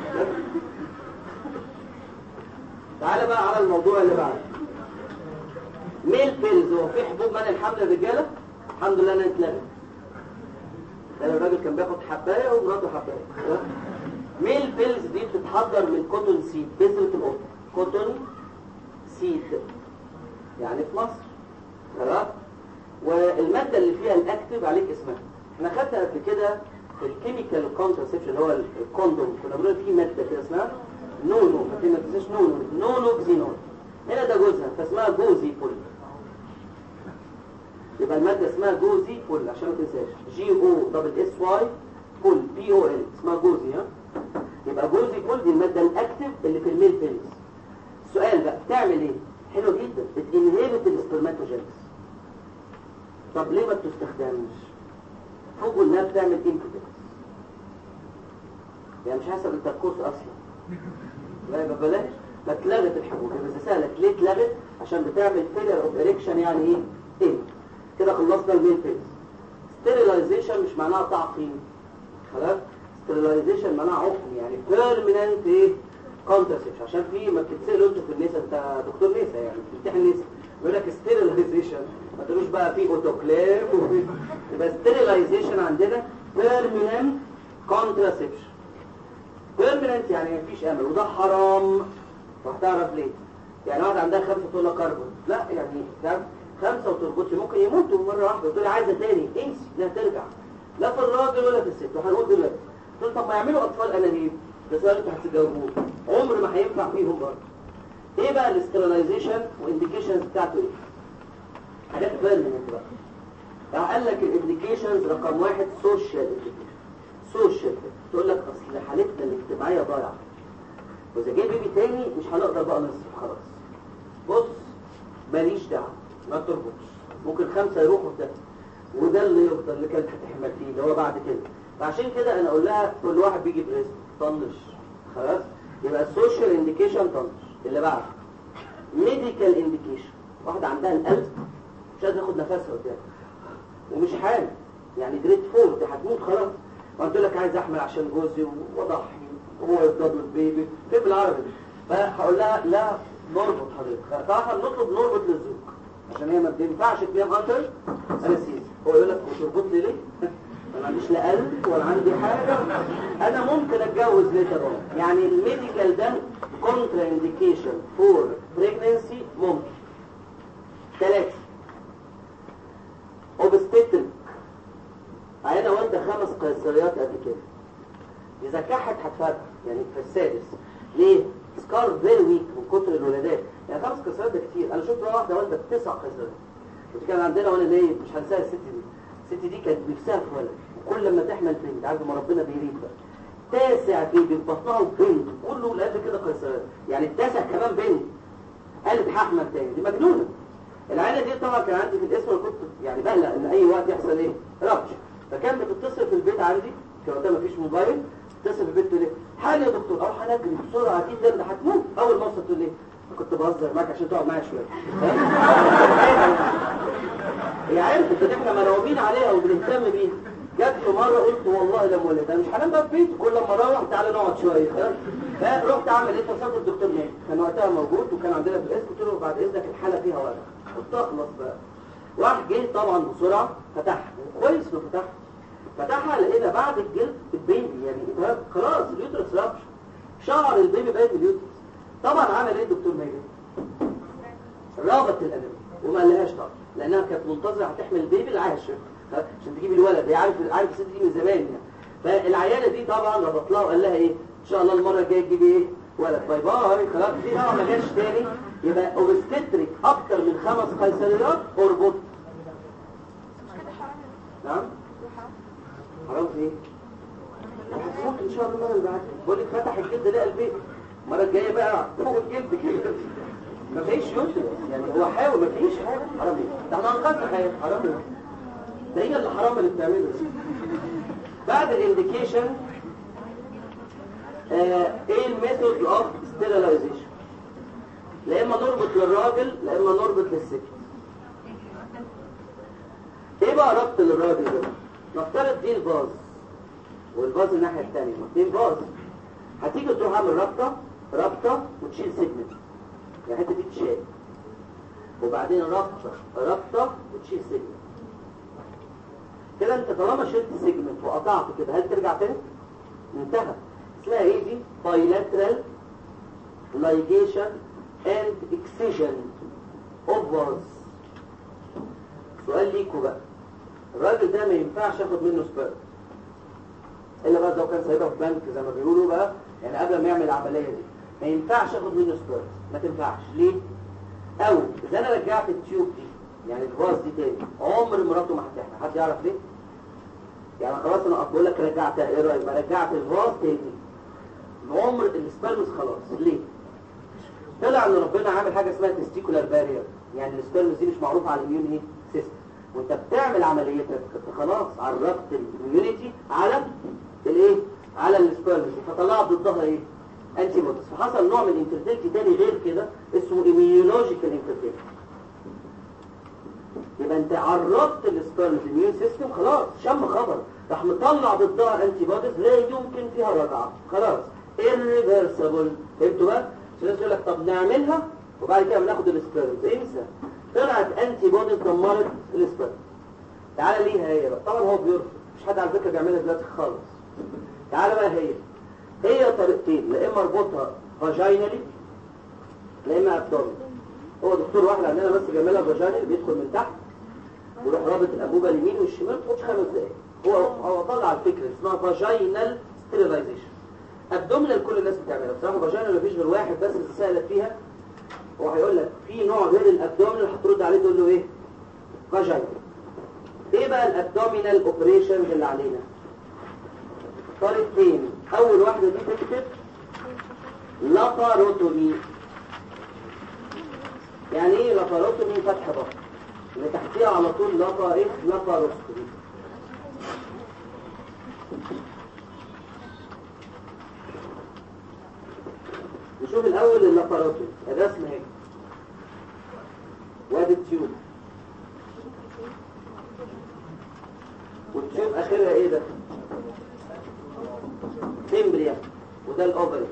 تعالى بقى على الموضوع اللي بعده ميل بيلز هو في حبوب منع الحمل للرجاله الحمد لله انها اتلغت ده الراجل كان بياخد حبايه ومراته حبايه ميل بيلز دي بتتحضر من كوتون سيد بذرة القطن كوتون سيد يعني في مصر خلاص والمادة اللي فيها الاكتف عليك اسمها احنا خدنا قبل كده في الكيميكال كونترسبشن اللي هو الكوندوم كنا بنقول فيه مادة كده اسمها نونو ما تنساش نونو نونو بزينون هنا ده جوزها فاسمها جوزي بول يبقى المادة اسمها جوزي بول عشان ما تنساش جي او دبل اس واي بول بي او ال اسمها جوزي ها يبقى جوزي بول دي المادة الاكتف اللي في الميل بيلز السؤال بقى بتعمل ايه حلو جدا بتنهبت السبرماتوجينز طب ليه ما بتستخدمش فوقوا انها بتعمل امبيدنس يعني مش حسب التركوز اصلا لا يبقى بلاش ما اتلغت الحبوب بس سهلك ليه اتلغت عشان بتعمل فيلر اوف اريكشن يعني ايه ايه كده خلصنا الميل بيلز ستيريلايزيشن مش معناها تعقيم خلاص ستيريلايزيشن معناها عقم يعني بيرمننت ايه كونترسبشن عشان في ما بتتسالوا انتوا في النساء انت دكتور نساء يعني بتمتحن نساء يقول لك ستيريلايزيشن ما تقولوش بقى في اوتوكليف وفي يبقى ستيريلايزيشن عندنا بيرمننت كونترسبشن بيرمننت يعني مفيش امل وده حرام وهتعرف ليه يعني واحد عندها خمسة تقول لها كربون لا يعني فاهم خمسة وتربطش ممكن يموتوا مرة واحدة وتقول لي عايزة تاني انسي لا ترجع لا في الراجل ولا في الست وهنقول دلوقتي تقول طب ما يعملوا اطفال انابيب ده سؤال انتوا هتجاوبوه عمر ما هينفع فيهم برضه ايه بقى الاسترلايزيشن وانديكيشنز بتاعته ايه حاجات بيرمننت بقى راح قال لك الانديكيشنز رقم واحد سوشيال انديكيشن سوشيال تقول لك اصل حالتنا الاجتماعيه ضايعه واذا جه بيبي تاني مش هنقدر بقى نصرف خلاص بص ماليش دعوه ما تربطش ممكن خمسه يروحوا ده وده اللي يفضل اللي كانت هتحمل فيه اللي هو بعد كده فعشان كده انا اقول لها كل واحد بيجي برزق طنش خلاص يبقى السوشيال انديكيشن طنش اللي بعده ميديكال انديكيشن واحده عندها القلب مش قادره تاخد نفسها قدام ومش حامل يعني جريد فور دي هتموت خلاص وقلت لك عايز احمل عشان جوزي واضحي وهو يفضل البيبي فين بالعربي فهقول لها لا نربط حضرتك فاحنا نطلب نربط للزوج عشان هي ما بينفعش تنام اكتر انستيزيا هو يقول لك وتربط لي ليه انا ما عنديش لا قلب ولا عندي حاجه انا ممكن اتجوز ليتر اون يعني الميديكال ده كونترا انديكيشن فور بريجنسي ممكن ثلاثه اوبستيتريك عينه والده خمس قيصريات قبل كده اذا كحت هتفرق يعني في السادس ليه سكار فيري ويك من كتر الولادات يعني خمس قيصريات ده كتير انا شفت واحده والده تسع قيصريات كنت كان عندنا وانا نايم مش هنساها الست دي الست دي كانت نفسها في ولد وكل لما تحمل بنت عارف ما ربنا بيريد بقى تاسع بيبي في بطنها وبنت كله لقد كده قيصريات يعني التاسع كمان بنت قالت هحمل تاني دي مجنونه العيله دي طبعا كان عندي في الاسم انا كنت يعني بقلق ان اي وقت يحصل ايه ربش فكان بتتصل في البيت عندي كان وقتها مفيش موبايل تتصل في البيت تقول لي حالي يا دكتور اروح انا اجري بسرعه جدا ده هتموت اول ما اوصل تقول لي أنا كنت بهزر معاك عشان تقعد معايا شويه هي عرفت ان احنا مرعوبين عليها وبنهتم بيها جت في مره قلت والله لما ولد انا مش هنام بقى في بيتي كل ما اروح تعالى نقعد شويه خلاص فرحت اعمل ايه اتصلت بالدكتور ناجي كان وقتها موجود وكان عندنا في القسم قلت له بعد اذنك الحاله فيها وجع قلت اخلص بقى واحد جه طبعا بسرعه فتحها كويس انه فتحها فتحها لقينا بعد الجلد البيبي يعني فاهم؟ خلاص اليوترس رابش شعر البيبي باين من اليوترس طبعا عمل ايه الدكتور ناجي رابط الانابيب وما قالهاش طبعا لانها كانت منتظره هتحمل البيبي العاشر ها؟ عشان تجيب الولد هي عارف عارف الست دي من زمان يعني فالعيانه دي طبعا ربط لها وقال لها ايه ان شاء الله المره الجايه تجيبي ايه ولد باي باي خلاص دي طبعا ما جاش تاني يبقى اوبستريك اكتر من خمس قيصريات اربط نعم حرام في ايه هتموت ان شاء الله المره اللي بعدها بقول لك فتح الجلد لقى البيبي المره الجايه بقى فوق الجلد كده ما فيش يوتيوب يعني هو حاول ما فيش حاجه حرام ايه ده احنا انقذنا حياه حرام ايه ده هي اللي حرام اللي بتعمله بعد الانديكيشن آه ايه الميثود اوف ستيرلايزيشن لا اما نربط للراجل لا اما نربط للست ايه بقى ربط للراجل ده نفترض دي الفاز والفاز الناحيه الثانيه اثنين فاز هتيجي تروح عامل رابطه رابطه وتشيل سيجمنت يعني الحته دي تشال وبعدين رابطه رابطه وتشيل سيجمنت كده انت طالما شلت سيجمنت وقطعت كده هل ترجع تاني انتهى اسمها ايه دي bilateral ligation and excision of vas سؤال ليكوا بقى الراجل ده ما ينفعش ياخد منه سبيرم الا بقى لو كان سايبها في بنك زي ما بيقولوا بقى يعني قبل ما يعمل العمليه دي ما ينفعش ياخد منه سبيرم ما تنفعش ليه او اذا انا رجعت التيوب دي يعني الفاز دي تاني عمر مراته ما هتحمل حد يعرف ليه يعني خلاص انا بقول لك رجعتها ايه رايك ما رجعت الفاز تاني عمر السبيرمز خلاص ليه طلع ان ربنا عامل حاجه اسمها تستيكولار بارير يعني السبيرمز دي مش معروفه على الاميون ايه سيستم وانت بتعمل عمليتك انت خلاص عرفت الاميونيتي على الايه على السبيرمز فطلعت ضدها ايه انتي بوديز فحصل نوع من الانفيرتيلتي تاني غير كده اسمه ايميولوجيكال انفيرتيلتي يبقى انت عرضت السبيرمز الميون سيستم خلاص شم خبر راح مطلع ضدها انتي بوديز لا يمكن فيها رجعه خلاص irreversible فهمتوا بقى الناس يقول لك طب نعملها وبعد كده بناخد السبيرمز انسى طلعت انتي بوديز دمرت السبيرمز تعالى ليها هي بقى طبعا هو بيرفض مش حد على فكره بيعملها دلوقتي خالص تعالى بقى هي هي طريقتين لا اما اربطها فاجينالي لا اما ابدومين هو دكتور واحد عندنا بس بيعملها فاجينالي بيدخل من تحت ويروح رابط الانبوبه اليمين والشمال ما تاخدش خمس دقايق هو هو طلع الفكره اسمها فاجينال ستيرلايزيشن ابدومينال كل الناس بتعملها بصراحه فاجينال مفيش غير واحد بس اللي سالت فيها هو هيقول لك في نوع غير الابدومينال هترد عليه تقول له ايه فاجينال ايه بقى الابدومينال اوبريشنز اللي علينا طريقتين اول واحده دي تكتب لاباروتومي يعني ايه لاباروتومي فتح بطن اللي تحتيها على طول لابا ايه لاباروتومي نشوف الاول اللاباروتومي الرسم اهي وادي التيوب والتيوب اخرها ايه ده فيمبريا وده الاوفري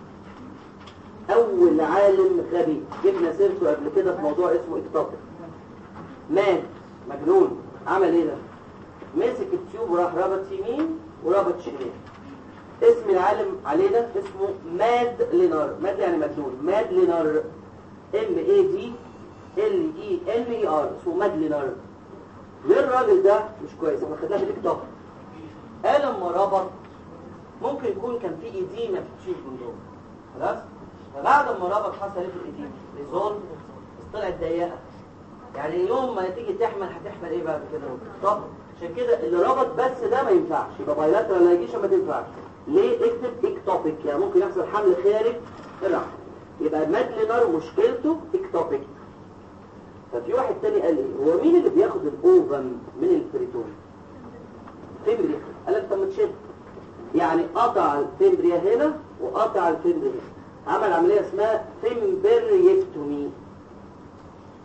اول عالم غبي جبنا سيرته قبل كده في موضوع اسمه اكتوبر مات مجنون عمل ايه ده مسك التيوب وراح رابط يمين ورابط شمال اسم العالم علينا اسمه ماد لينار ماد يعني مجنون ماد لينار ام اي دي ال اي ان اي ار اسمه ماد لينار ليه الراجل ده مش كويس احنا خدناه في الاكتوبر قال لما ربط ممكن يكون كان في ايديما بتشيل من جوه خلاص فبعد ما ربط حصل ايه في الايديما ريزون طلعت ضيقه يعني يوم ما تيجي تحمل هتحمل ايه بعد كده طب عشان كده اللي ربط بس ده ما ينفعش يبقى بايلاترال لايجيشن ما تنفعش ليه اكتب اكتوبيك يعني ممكن يحصل حمل خارج الرحم يبقى مادلينر مشكلته اكتوبيك ففي واحد تاني قال ايه هو مين اللي بياخد الاوفم من البريتون فيمبريا قال لك طب ما تشد يعني قطع الفيمبريا هنا وقطع الفيمبريا هنا عمل عملية اسمها فيمبريكتومي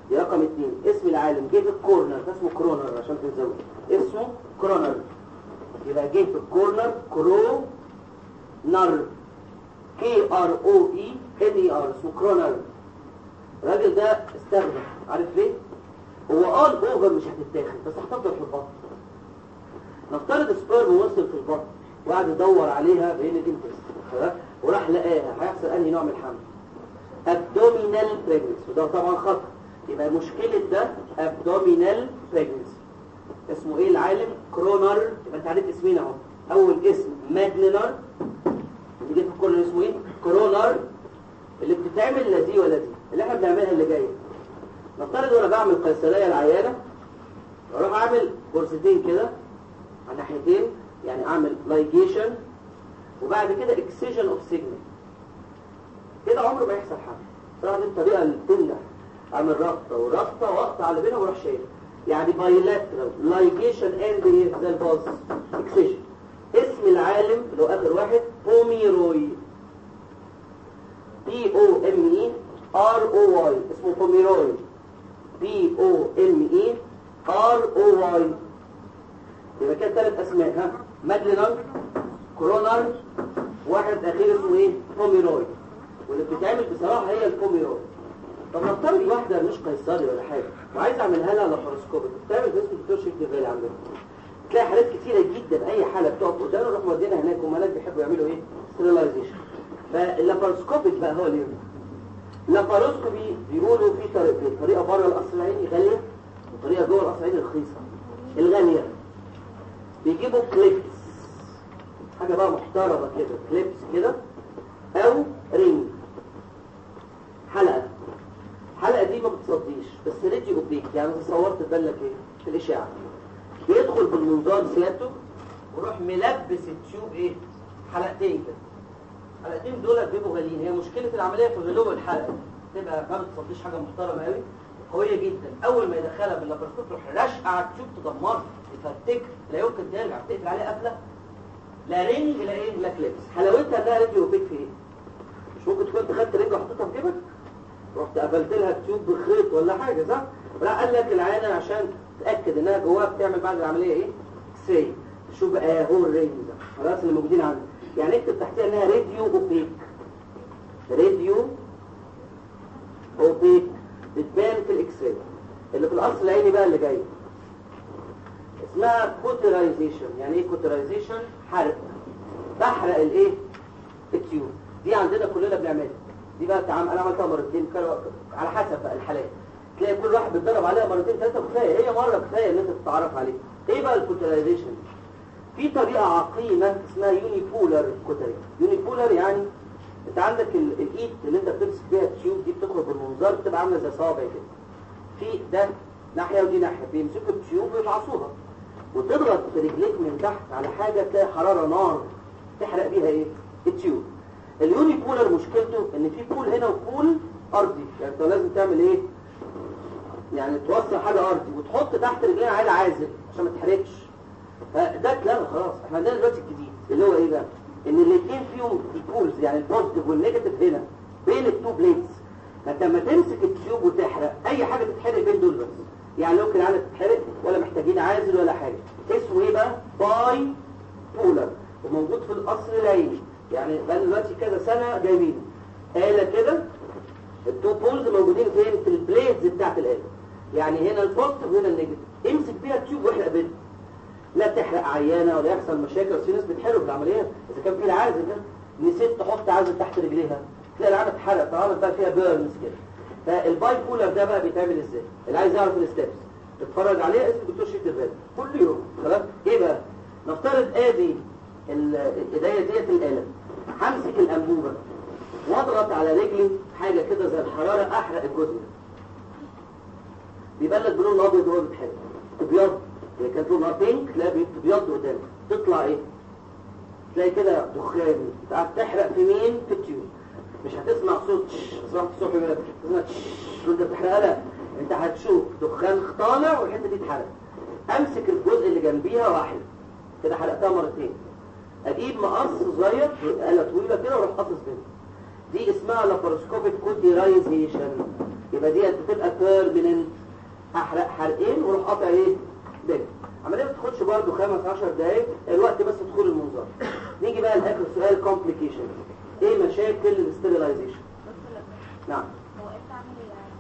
دي رقم اتنين اسم العالم جه في الكورنر ده اسمه كرونر عشان تنزلوا اسمه كرونر يبقى جه في الكورنر كرو نر كي ار او اي ان اي ار اسمه كرونر الراجل ده استخدم عارف ليه؟ هو اه الاوفر مش هتتاخد بس هتفضل في البطن نفترض سبيرم وصل في البطن وقعد يدور عليها بين الانتست وراح لقاها هيحصل انهي نوع من الحمل abdominal pregnancy وده طبعا خطر يبقى مشكلة ده abdominal pregnancy اسمه ايه العالم كرونر يبقى انت عارف اسمين اهو اول اسم ماجنر اللي جه في الكورنر اسمه ايه كرونر اللي بتتعمل لا دي ولا دي اللي احنا بنعملها اللي جايه نفترض وانا بعمل قيصريه العيانه اروح اعمل كورستين كده على ناحيتين يعني اعمل لايجيشن وبعد كده اكسجن اوف سيجنال كده عمره ما يحصل حاجه صراحه دي الطريقه اللي بتنجح اعمل رابطه ورابطه واقطع اللي بينها واروح شايل يعني بايلاترال لايجيشن اند ايه زي الباص اكسجن اسم العالم اللي هو اخر واحد بوميروي بي او ام اي ار او واي اسمه بوميروي بي او ام اي ار او واي يبقى كده ثلاث اسماء ها مادلينر كورونر واحد اخير اسمه ايه بوميروي واللي بتتعمل بصراحه هي البوميروي طب نفترض واحده مش قيصري ولا حاجه وعايز اعملها لها لاباروسكوبيك بتعمل اسمه دكتور شيك ديفالي عندنا تلاقي حالات كتيره جدا اي حاله بتقف قدامنا نروح مودينا هناك ومالات بيحبوا يعملوا ايه ستيرلايزيشن فاللاباروسكوبيك بقى هو اللي اللاباروسكوبي بيقولوا في طريقتين طريقه بره القصر العيني غاليه وطريقه جوه القصر العيني رخيصه الغاليه بيجيبوا كليبس حاجه بقى محترمه كده كليبس كده او رينج حلقه الحلقه دي ما بتصديش بس ريدي اوبيك يعني انت صورت تبان لك ايه في الاشعه بيدخل بالمنظار سيادته ويروح ملبس التيوب ايه حلقتين كده الحلقتين دول بيبقوا غاليين هي مشكله العمليه في غلو الحلقه تبقى ما بتصديش حاجه محترمه قوي قويه جدا اول ما يدخلها باللابراسكوب تروح رشقه على التيوب تدمرها تفرتك لا يمكن ترجع تقفل عليها قفله لا رينج لا ايه لا كليبس حلاوتها انها ريدي اوبيك في ايه مش ممكن تكون انت خدت رينج وحطيتها في جيبك رحت قفلت لها التيوب بخيط ولا حاجه صح لا قال لك العينه عشان تاكد انها جواها بتعمل بعد العمليه ايه اكس شوف بقى هو الرينج ده خلاص اللي موجودين عندك يعني اكتب تحتها انها راديو اوبيك راديو اوبيك بتبان في الاكس راي اللي في الاصل العيني بقى اللي جاي اسمها كوترايزيشن يعني ايه كوترايزيشن حرق بحرق الايه التيوب دي عندنا كلنا بنعملها دي بقى تعامل انا عملتها مرتين على حسب بقى الحالات تلاقي كل واحد بيتدرب عليها مرتين ثلاثه كفايه هي مره كفايه ان انت تتعرف عليها ايه بقى الكوترايزيشن في طريقه عقيمه اسمها يونيبولر كوتري يونيبولر يعني انت عندك الايد اللي انت بتمسك بيها التيوب دي بتخرج بالمنظار بتبقى عامله زي صوابع كده في ده ناحيه ودي ناحيه بيمسكوا التيوب ويفعصوها وتضغط برجليك من تحت على حاجه تلاقي حراره نار تحرق بيها ايه التيوب اليوني بولر مشكلته ان في بول هنا وبول ارضي يعني انت لازم تعمل ايه يعني توصل حاجه ارضي وتحط تحت رجلين عادي عازل عشان ما تحرقش فده اتلغى خلاص احنا عندنا دلوقتي الجديد اللي هو ايه بقى ان الاثنين فيهم البولز يعني البوزيتيف والنيجاتيف هنا بين التو بليتس فانت لما تمسك التيوب وتحرق اي حاجه تتحرق بين دول بس يعني ممكن عادة تتحرق ولا محتاجين عازل ولا حاجه اسمه ايه بقى باي بولر وموجود في القصر العيني يعني بقى دلوقتي كذا سنه جايبينه آلة كده التو بولز موجودين فين في البليدز بتاعت الآلة يعني هنا البوزيتيف وهنا النيجاتيف امسك بيها التيوب واحرق بينهم لا تحرق عيانه ولا يحصل مشاكل بس في ناس بتحرق في العمليات اذا كان في العازل ده نسيت تحط عازل تحت رجليها تلاقي العمل اتحرق فعمل بقى فيها بيرنز كده فالباي بولر ده بقى بيتعمل ازاي اللي عايز يعرف الستبس اتفرج عليه اسمه دكتور شيك البال كل يوم خلاص ايه بقى نفترض ادي الايديا ديت الاله همسك الانبوبه واضغط على رجلي حاجه كده زي الحراره احرق الجزء ده بيبان لك بلون ابيض وهو بيتحرق ابيض اللي كانت لونها بينك تلاقي بيبيض قدامك تطلع ايه تلاقي كده دخان قاعد تحرق في مين في التيوب مش هتسمع صوت صوت الصبح يقول لك تسمع وانت بتحرقها لا انت هتشوف دخان طالع والحته دي اتحرقت امسك الجزء اللي جنبيها واحد كده حرقتها مرتين اجيب مقص صغير آلة طويلة كده واروح قاصص بينهم دي اسمها لاباروسكوبيك كوديرايزيشن يبقى دي بتبقى بيرمننت احرق حرقين واروح قاطع ايه ده عمليه ما تاخدش برده 5 10 دقايق الوقت بس دخول المنظار نيجي بقى لاخر سؤال كومبليكيشن ايه مشاكل الاستيرلايزيشن نعم هو انت عامل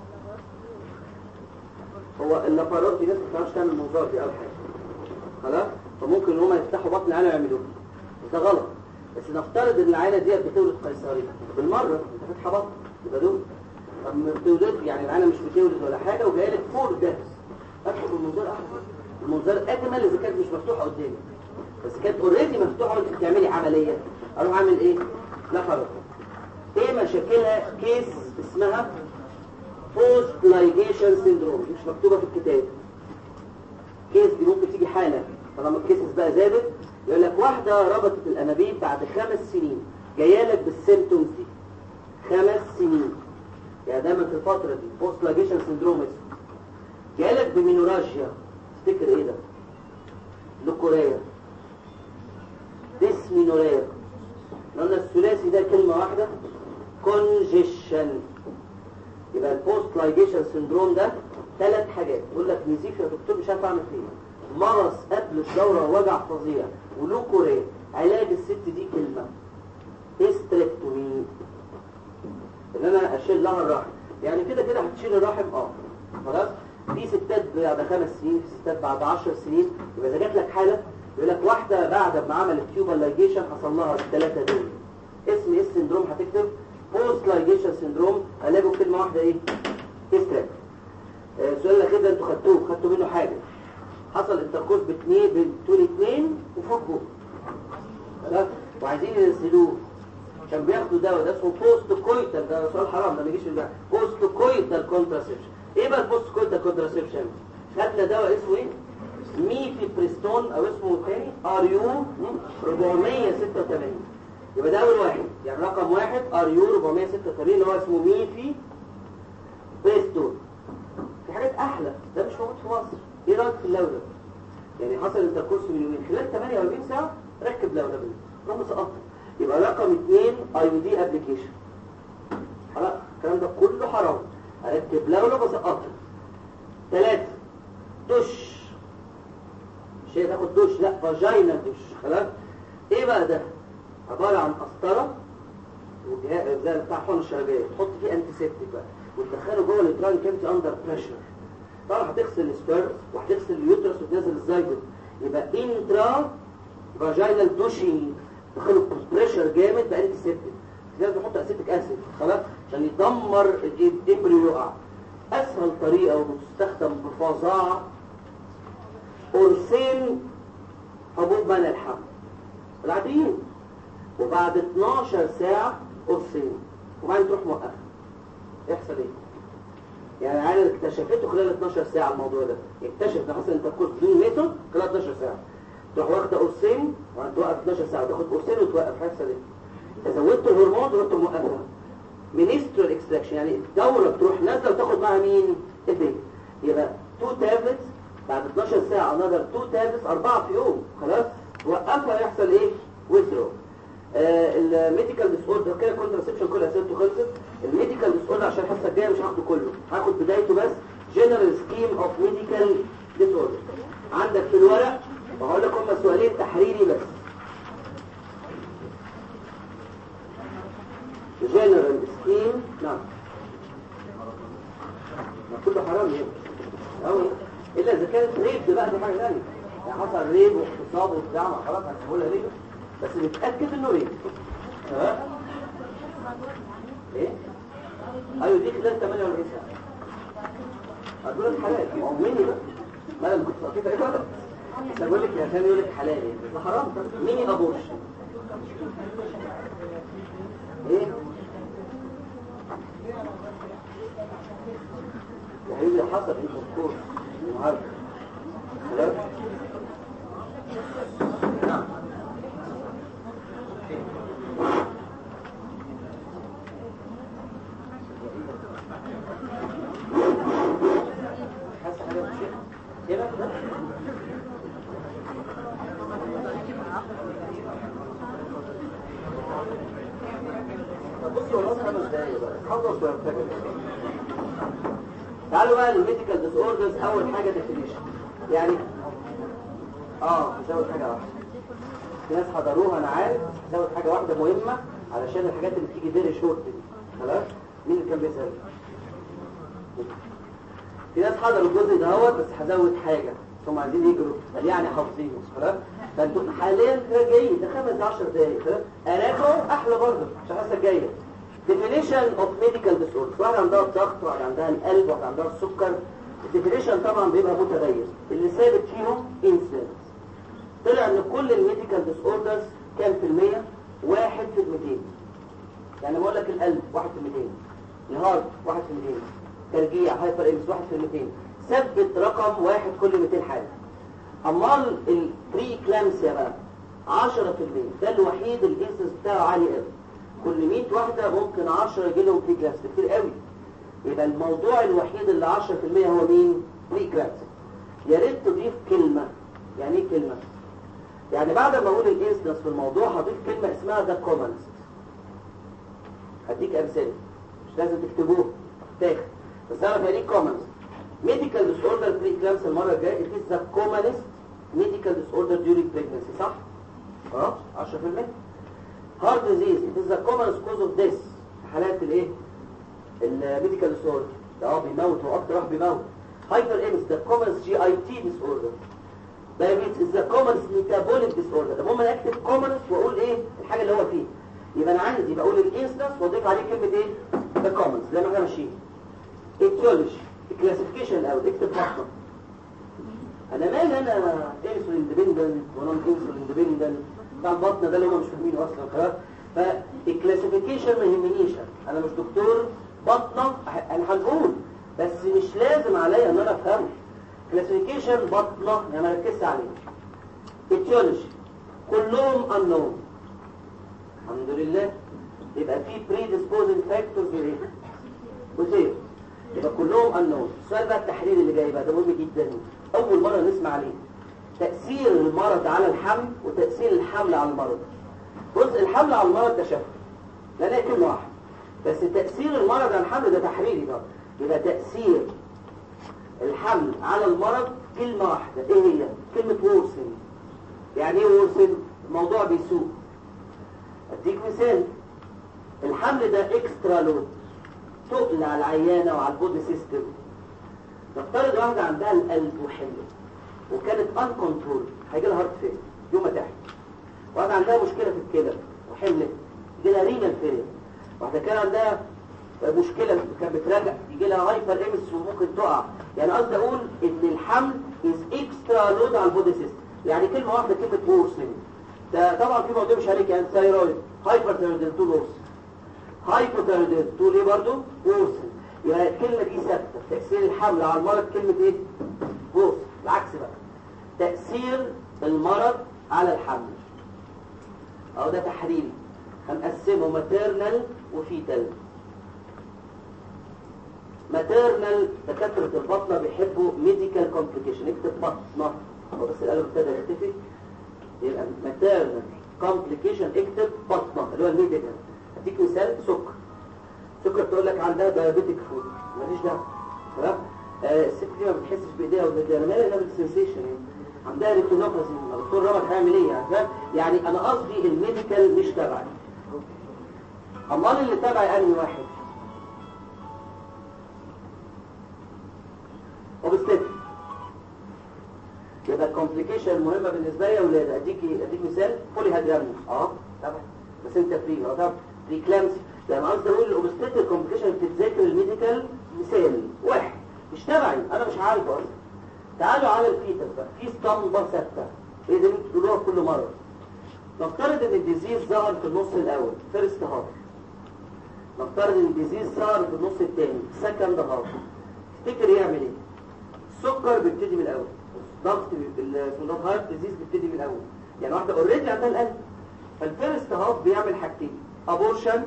هو اللابارات دي ناس ما بتعرفش تعمل منظار دي اول حاجه خلاص فممكن ان هم يفتحوا بطن العينه ويعملوه ده غلط بس نفترض ان العينه ديت بتولد قيصري بالمره انت فاتحه بطن يبقى دول طب ما بتولد يعني العينه مش بتولد ولا حاجه وجايه لك فوق ده ادخل بالمنظار احسن المنظار اجمل اذا كانت مش مفتوحه قدامي بس كانت اوريدي مفتوحه وانت بتعملي عمليه اروح اعمل ايه لابارات ايه مشاكلها كيس اسمها بوست لايجيشن سيندروم مش مكتوبه في الكتاب كيس دي ممكن تيجي حاله طالما الكيسز بقى زادت يقول لك واحده ربطت الانابيب بعد خمس سنين جايه لك بالسيمتومز دي خمس سنين يعني دايما في الفتره دي بوست لايجيشن سيندروم اسمه جايه لك بمينوراجيا تفتكر ايه ده لوكوريا ديسمينوريا قلنا الثلاثي ده كلمه واحده كونجيشن يبقى البوست لايجيشن سندروم ده ثلاث حاجات يقول لك نزيف يا دكتور مش عارف اعمل فيه مرض قبل الدوره وجع فظيع ولوكوريا علاج الست دي كلمه هيستريكتومي ان انا اشيل لها الرحم يعني كده كده هتشيل الرحم اه خلاص في ستات بعد خمس سنين في ستات بعد 10 سنين يبقى اذا جات لك حاله يقول لك واحده بعد ما عملت تيوبال لايجيشن حصل لها الثلاثه دول اسم ايه السندروم هتكتب بوست لايجيشن سندروم علاجه كلمه واحده ايه هيستريك آه، السؤال الاخير ده انتوا خدتوه خدتوا منه حاجه حصل انتركوز باثنين بتقول اثنين وفوقه خلاص وعايزين ينزلوه كان بياخدوا دواء ده اسمه بوست كويتال ده سؤال حرام ده ما يجيش في البحث بوست كويتال كونتراسيبشن ايه بقى البوست كويتال كونتراسيبشن خدنا دواء اسمه ايه ميفي بريستون او اسمه تاني ار يو 486 يبقى ده اول واحد يعني رقم واحد ار يو 486 اللي هو اسمه ميفي بريستون في حاجات احلى ده مش موجود في مصر ايه رايك في اللولب يعني حصل انتركورس من يومين خلال 48 ساعه ركب لولب روح مسقطه يبقى رقم اثنين اي دي ابلكيشن خلاص الكلام ده كله حرام اركب لولب واسقطه ثلاثه دش مش هي تاخد دش لا فاجينا دش خلاص ايه بقى ده عباره عن قسطره وجهاز زي بتاع حقن الشرجيه تحط فيه انتيسيبتيك بقى وتدخله جوه الاتران كامتي اندر بريشر طبعا هتغسل السبيرم وهتغسل اليوترس وتنزل الزيجوت يبقى انترا فاجينال دوشنج دخله بريشر جامد بانتي سيبتيك لازم نحط اسيتيك اسيد خلاص عشان يدمر الامبريو يقع اسهل طريقه وبتستخدم بفظاعه قرصين حبوب منع الحمل العاديين وبعد 12 ساعه قرصين وبعدين تروح موقفها يحصل ايه يعني العالم اكتشفته خلال 12 ساعه الموضوع ده اكتشف ان حصل انتركورس بدون ميثود خلال 12 ساعه تروح واخده قرصين وبعدين توقف 12 ساعه تاخد قرصين وتوقف هيحصل ايه انت زودت الهرمون ورحت موقفها منسترال اكستراكشن يعني الدوره بتروح نازله وتاخد معاها مين البيبي يبقى 2 تابلتس بعد 12 ساعه انذر 2 تابلتس اربعه في يوم خلاص وقفها يحصل ايه ويثرو الميديكال ديس اوردر كده كونتراسبشن كل اسئلته خلصت الميديكال ديس اوردر عشان الحصه الجايه مش هاخده كله هاخد بدايته بس جنرال سكيم اوف ميديكال ديس اوردر عندك في الورق وهقول لك هم سؤالين تحريري بس جنرال سكيم نعم ما كله حرام يعني قوي الا اذا كانت ريب دي بقى دي حاجه ثانيه يعني حصل ريب واغتصاب وبتاع ما خلاص هنقولها ريب بس نتاكد انه ريب ها ايه ايوه دي خلال 48 ساعه هتقول لك حلال هو مني بقى ما انا كنت فاكر ايه غلط بس بقول لك عشان يقول لك حلال يعني ده حرام ميني ابورش ايه يا حبيبي حصل ايه دكتور النهارده خلاص نعم حاسس حاجه بشيء كده كده طب بصي والله بقى خلص ولا فاكر تعالوا بقى للميديكال ديس اوردرز اول حاجه ديفينيشن يعني اه هزود حاجه واحده في ناس حضروها انا عارف هزود حاجه واحده مهمه علشان الحاجات اللي بتيجي فيري شورت دي خلاص مين اللي كان بيسال في ناس حضروا الجزء دهوت بس هزود حاجه هم عايزين يجروا قال يعني حافظينه خلاص فانتوا حاليا كده جاي ده خمس 10 دقايق خلاص اراجعوا احلى برضه عشان الحصه الجايه definition of medical disorders واحد عندها الضغط واحد عندها القلب واحد عندها السكر الديفينيشن طبعا بيبقى متغير اللي ثابت فيهم انسيدنس طلع ان كل الميديكال ديس اوردرز كام في المية واحد في الميتين يعني بقول لك القلب واحد في الميتين الهارت واحد في الميتين ترجيع هايبر امس واحد في الميتين ثبت رقم واحد كل 200 حالة امال البري كلامسيا بقى 10% ده الوحيد الانسنس بتاعه عالي قوي كل 100 واحدة ممكن 10 يجي لهم بري كلامسيا كتير قوي يبقى الموضوع الوحيد اللي 10% هو مين بري كلامسيا يا ريت تضيف كلمة يعني ايه كلمة يعني بعد ما اقول الانسنس في الموضوع هضيف كلمة اسمها ذا كومنز هديك امثله مش لازم تكتبوه تاخد بس اعرف يعني ايه كومنز ميديكال ديس اوردر بري كلامس المره الجايه it is the commonest medical disorder during pregnancy صح اه 10% heart disease it is the commonest cause of death في حالات الايه الميديكال ديس اوردر اه بيموت هو اكتر واحد بيموت هايبر امس the commonest GIT disorder diabetes is the commonest metabolic disorder المهم انا اكتب commonest واقول ايه الحاجه اللي هو فيه يبقى انا عندي بقول الانسنس واضيف عليه كلمه ايه the commons زي ما احنا ماشيين etiology الكلاسيفيكيشن الاول اكتب بطنه انا مالي انا انسولين ديبندنت ونون انسولين ديبندنت بتاع البطن ده اللي هم مش فاهمينه اصلا خلاص فالكلاسيفيكيشن ما يهمنيش انا مش دكتور بطنه انا هنقول بس مش لازم عليا ان انا افهمه كلاسيفيكيشن بطنه يعني ما ركزت عليه etiology كلهم unknown الحمد لله يبقى في predisposing factors ايه وزيرو يبقى كلهم unknown السؤال بقى التحليل اللي جاي بقى ده مهم جدا اول مره نسمع عليه تاثير المرض على الحمل وتاثير الحمل على المرض جزء الحمل على المرض ده شفوي لا لا كلمه واحده بس تاثير المرض على الحمل ده تحليلي بقى يبقى تاثير الحمل على المرض كلمه واحده ايه هي كلمه وورسن يعني ايه وورسن الموضوع بيسوء اديك مثال الحمل ده اكسترا لود تقل على العيانة وعلى البودي سيستم نفترض واحدة عندها القلب وحمل وكانت ان كنترول هيجي لها هارت فيل يوم ما تحت واحدة عندها مشكلة في الكلى وحملت يجي لها رينال فيل واحدة كان عندها مشكلة كانت بتراجع يجي لها هايبر امس وممكن تقع يعني قصدي اقول ان الحمل از اكسترا لود على البودي سيستم يعني كلمة واحدة كلمة وورسنج ده طبعا في موضوع مش عليك يعني ثايرويد هايبر ثايرويد تو لوس هايبوثايرويد تو ليه برضه وورسن يبقى الكلمة دي ثابتة تأثير الحمل على المرض كلمة ايه وورسن العكس بقى تأثير المرض على الحمل اهو ده تحريري هنقسمه ماتيرنال وفيتال ماتيرنال دكاترة البطنة بيحبوا ميديكال كومبليكيشن اكتب بطنة هو بس القلم ابتدى يختفي يبقى ماتيرنال كومبليكيشن اكتب بطنة اللي هو الميديكال اديك مثال سكر سكر تقول لك عندها دايابيتيك فود ماليش دعوه تمام آه الست دي ما بتحسش بايديها وبايديها انا مالي انها سنسيشن يعني عندها ريتينوباثي الدكتور رامد هيعمل ايه يعني فاهم يعني انا قصدي الميديكال مش تبعي امال اللي تبعي انهي واحد اوبستيك يبقى الكومبليكيشن المهمه بالنسبه لي يا ولاد اديك اديك مثال بولي هادرامنس اه طبعا بس انت فري اه طبعا ريكلامس يعني قصدي اقول الاوبستيك كومبليكيشن بتتذاكر الميديكال مثال واحد مش تبعي انا مش عارفه اصلا تعالوا على الفيتس بقى في اسطمبه ثابته ايه ده انتوا بتقولوها كل مره نفترض ان الديزيز ظهر في النص الاول فيرست هاف نفترض ان الديزيز ظهر في النص الثاني سكند هاف تفتكر يعمل ايه السكر بيبتدي من الاول ضغط الضغط هارت ديزيز بيبتدي من الاول يعني واحده اوريدي عندها القلب فالفيرست هاف بيعمل حاجتين ابورشن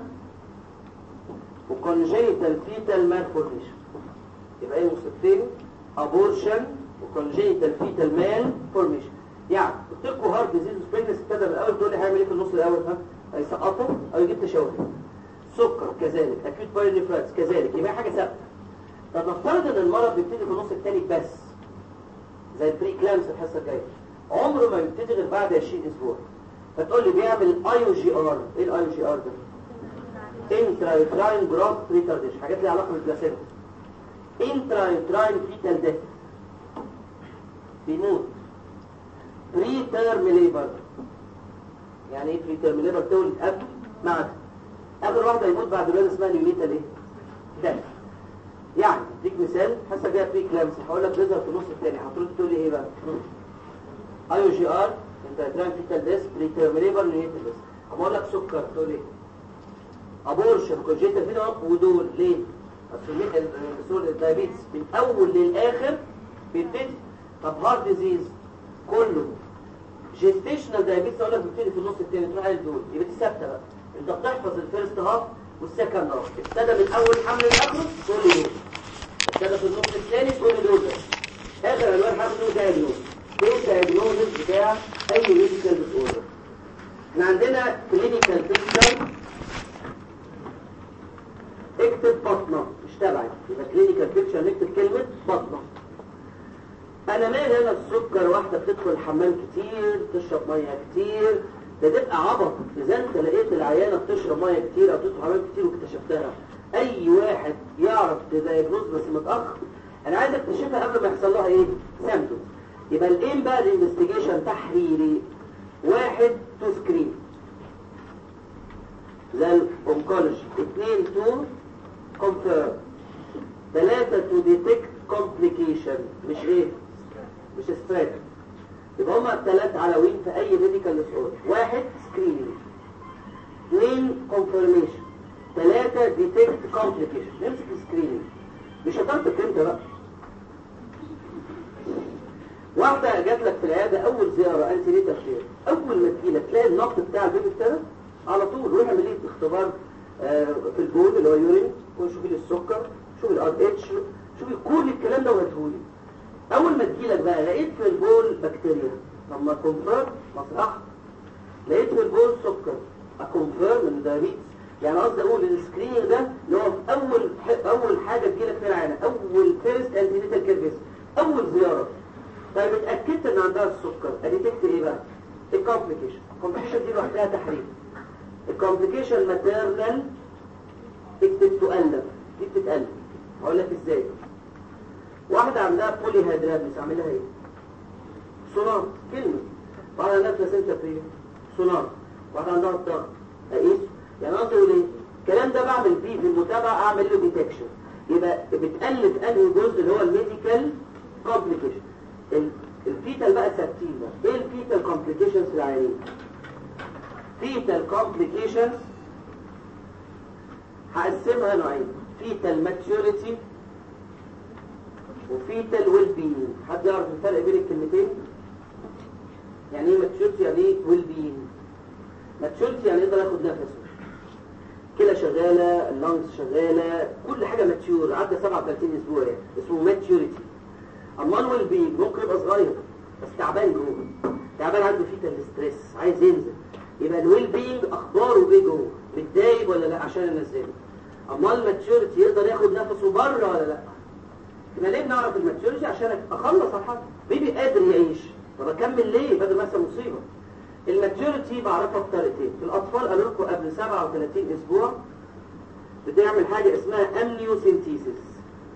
وكونجيتال فيتال مالفورميشن يبقى ايه مصيبتين ابورشن وكونجيتال فيتال مال فورميشن يعني قلت لكم هارت ديزيز سبرينس ابتدى من الاول تقول لي هيعمل ايه في النص الاول ها هيسقطه او يجيب تشوه سكر كذلك اكيوت بايونيفرايتس كذلك يبقى حاجه ثابته طب نفترض ان المرض بيبتدي في النص الثاني بس زي البري كلامس الحصه الجايه عمره ما يبتدي غير بعد 20 اسبوع فتقول لي بيعمل اي او جي ار ايه الاي او جي ار ده انترايتراين جراف ريتارديشن حاجات ليها علاقه بالبلاسيبو انترايتراين فيتال ديث بيموت بري تيرم ليبر يعني ايه بري تيرم ليبر تولد قبل معك اخر واحده يموت بعد الولاده اسمها نيونيتال ايه ده يعني اديك مثال حاسه جايه بري كلامس هقول لك بيظهر في النص الثاني هترد تقول لي ايه بقى اي او جي ار انترايتراين فيتال ديث بري تيرم ليبر نيونيتال ديث اقول لك سكر تقول ايه ابورشن كونجيتال فينا ودول ليه اصل السول الدايابيتس من اول للاخر بيبتدي طب هارت ديزيز كله جيستيشنال دايابيتس اقول لك بيبتدي في النص الثاني تروح قايل دول يبقى دي ثابته بقى انت بتحفظ الفيرست هاف والسكند هاف ابتدى من اول حمل لاخره تقول لي دول ابتدى في النص الثاني تقول لي دول اخر الوان حمل دول ده اليوم ايه الدايجنوزس بتاع اي ميديكال ديس اوردر احنا عندنا كلينيكال بيكتشر اكتب بطنة مش تبعي يبقى كلينيكال بيكتشر نكتب كلمة بطنة انا مالي انا السكر واحدة بتدخل الحمام كتير تشرب مية كتير ده تبقى عبط اذا انت لقيت العيانة بتشرب مية كتير او تدخل حمام كتير واكتشفتها اي واحد يعرف تدايجنوز بس متأخر انا عايز اكتشفها قبل ما يحصل لها ايه سامتوم يبقى الايم بقى الانفستيجيشن تحريري واحد تو سكرين زي الانكولوجي اثنين تو كونفيرم ثلاثة تو ديتكت كومبليكيشن مش ايه مش ستريك يبقى هما ثلاث عناوين في اي ميديكال ديسوردر واحد سكريننج اثنين كونفيرميشن ثلاثة ديتكت كومبليكيشن نمسك السكريننج مش شطارتك انت بقى واحدة جات لك في العيادة أول زيارة أنت ليه تفكير أول ما تجيلك تلاقي النقط بتاع البيبي ابتدى على طول روح اعمل ليه اختبار آه في البول اللي هو يورين وشوفي لي السكر شوفي الار اتش شوفي كل الكلام ده وهاتهولي أول ما تجيلك بقى لقيت في البول بكتيريا طب ما كونفيرم مصلحة لقيت في البول سكر اكونفيرم ان دايابيتس يعني قصدي اقول السكريننج ده اللي هو في اول اول حاجه تجيلك فيها العينه اول فيرست انتينيتال كيرفيس اول زياره طيب اتاكدت ان عندها السكر اديتكت ايه بقى الكومبليكيشن الكومبليكيشن دي لوحدها تحريم الكومبليكيشن ماتيرنال اكتب تؤلف دي بتتالف هقول لك ازاي واحده عندها بولي هيدرابلس اعملها ايه سونار كلمه واحده عندها بلاسنتا بري سونار واحده عندها الضغط اقيس يعني قصدي اقول ايه الكلام ده بعمل فيه في المتابعه اعمل له ديتكشن يبقى بتالف انهي جزء اللي هو الميديكال كومبليكيشن الفيتال بقى ثابتين بقى ايه الفيتال كومبليكيشنز في العيانين فيتال كومبليكيشنز هقسمها نوعين فيتال ماتيوريتي وفيتال ويل بينج حد يعرف الفرق بين الكلمتين يعني ايه ماتيوريتي يعني ايه ويل بينج ماتيوريتي يعني يقدر ياخد نفسه كلى شغاله اللانجز شغاله كل حاجه ماتيور عدى 37 اسبوع يعني اسمه ماتيوريتي اما الويل بينج ممكن يبقى صغير بس تعبان جوه تعبان عنده فيتال ستريس عايز ينزل يبقى الويل بينج اخباره ايه جوه متضايق ولا لا عشان انزله اما الماتيوريتي يقدر ياخد نفسه بره ولا لا احنا ليه بنعرف الماتيوريتي عشان اخلص الحاجه بيبي قادر يعيش طب اكمل ليه بدل ما يحصل مصيبه الماتيوريتي بعرفها بطريقتين في الاطفال قالوا لكم قبل 37 اسبوع بتعمل حاجه اسمها امنيوسينتيسيس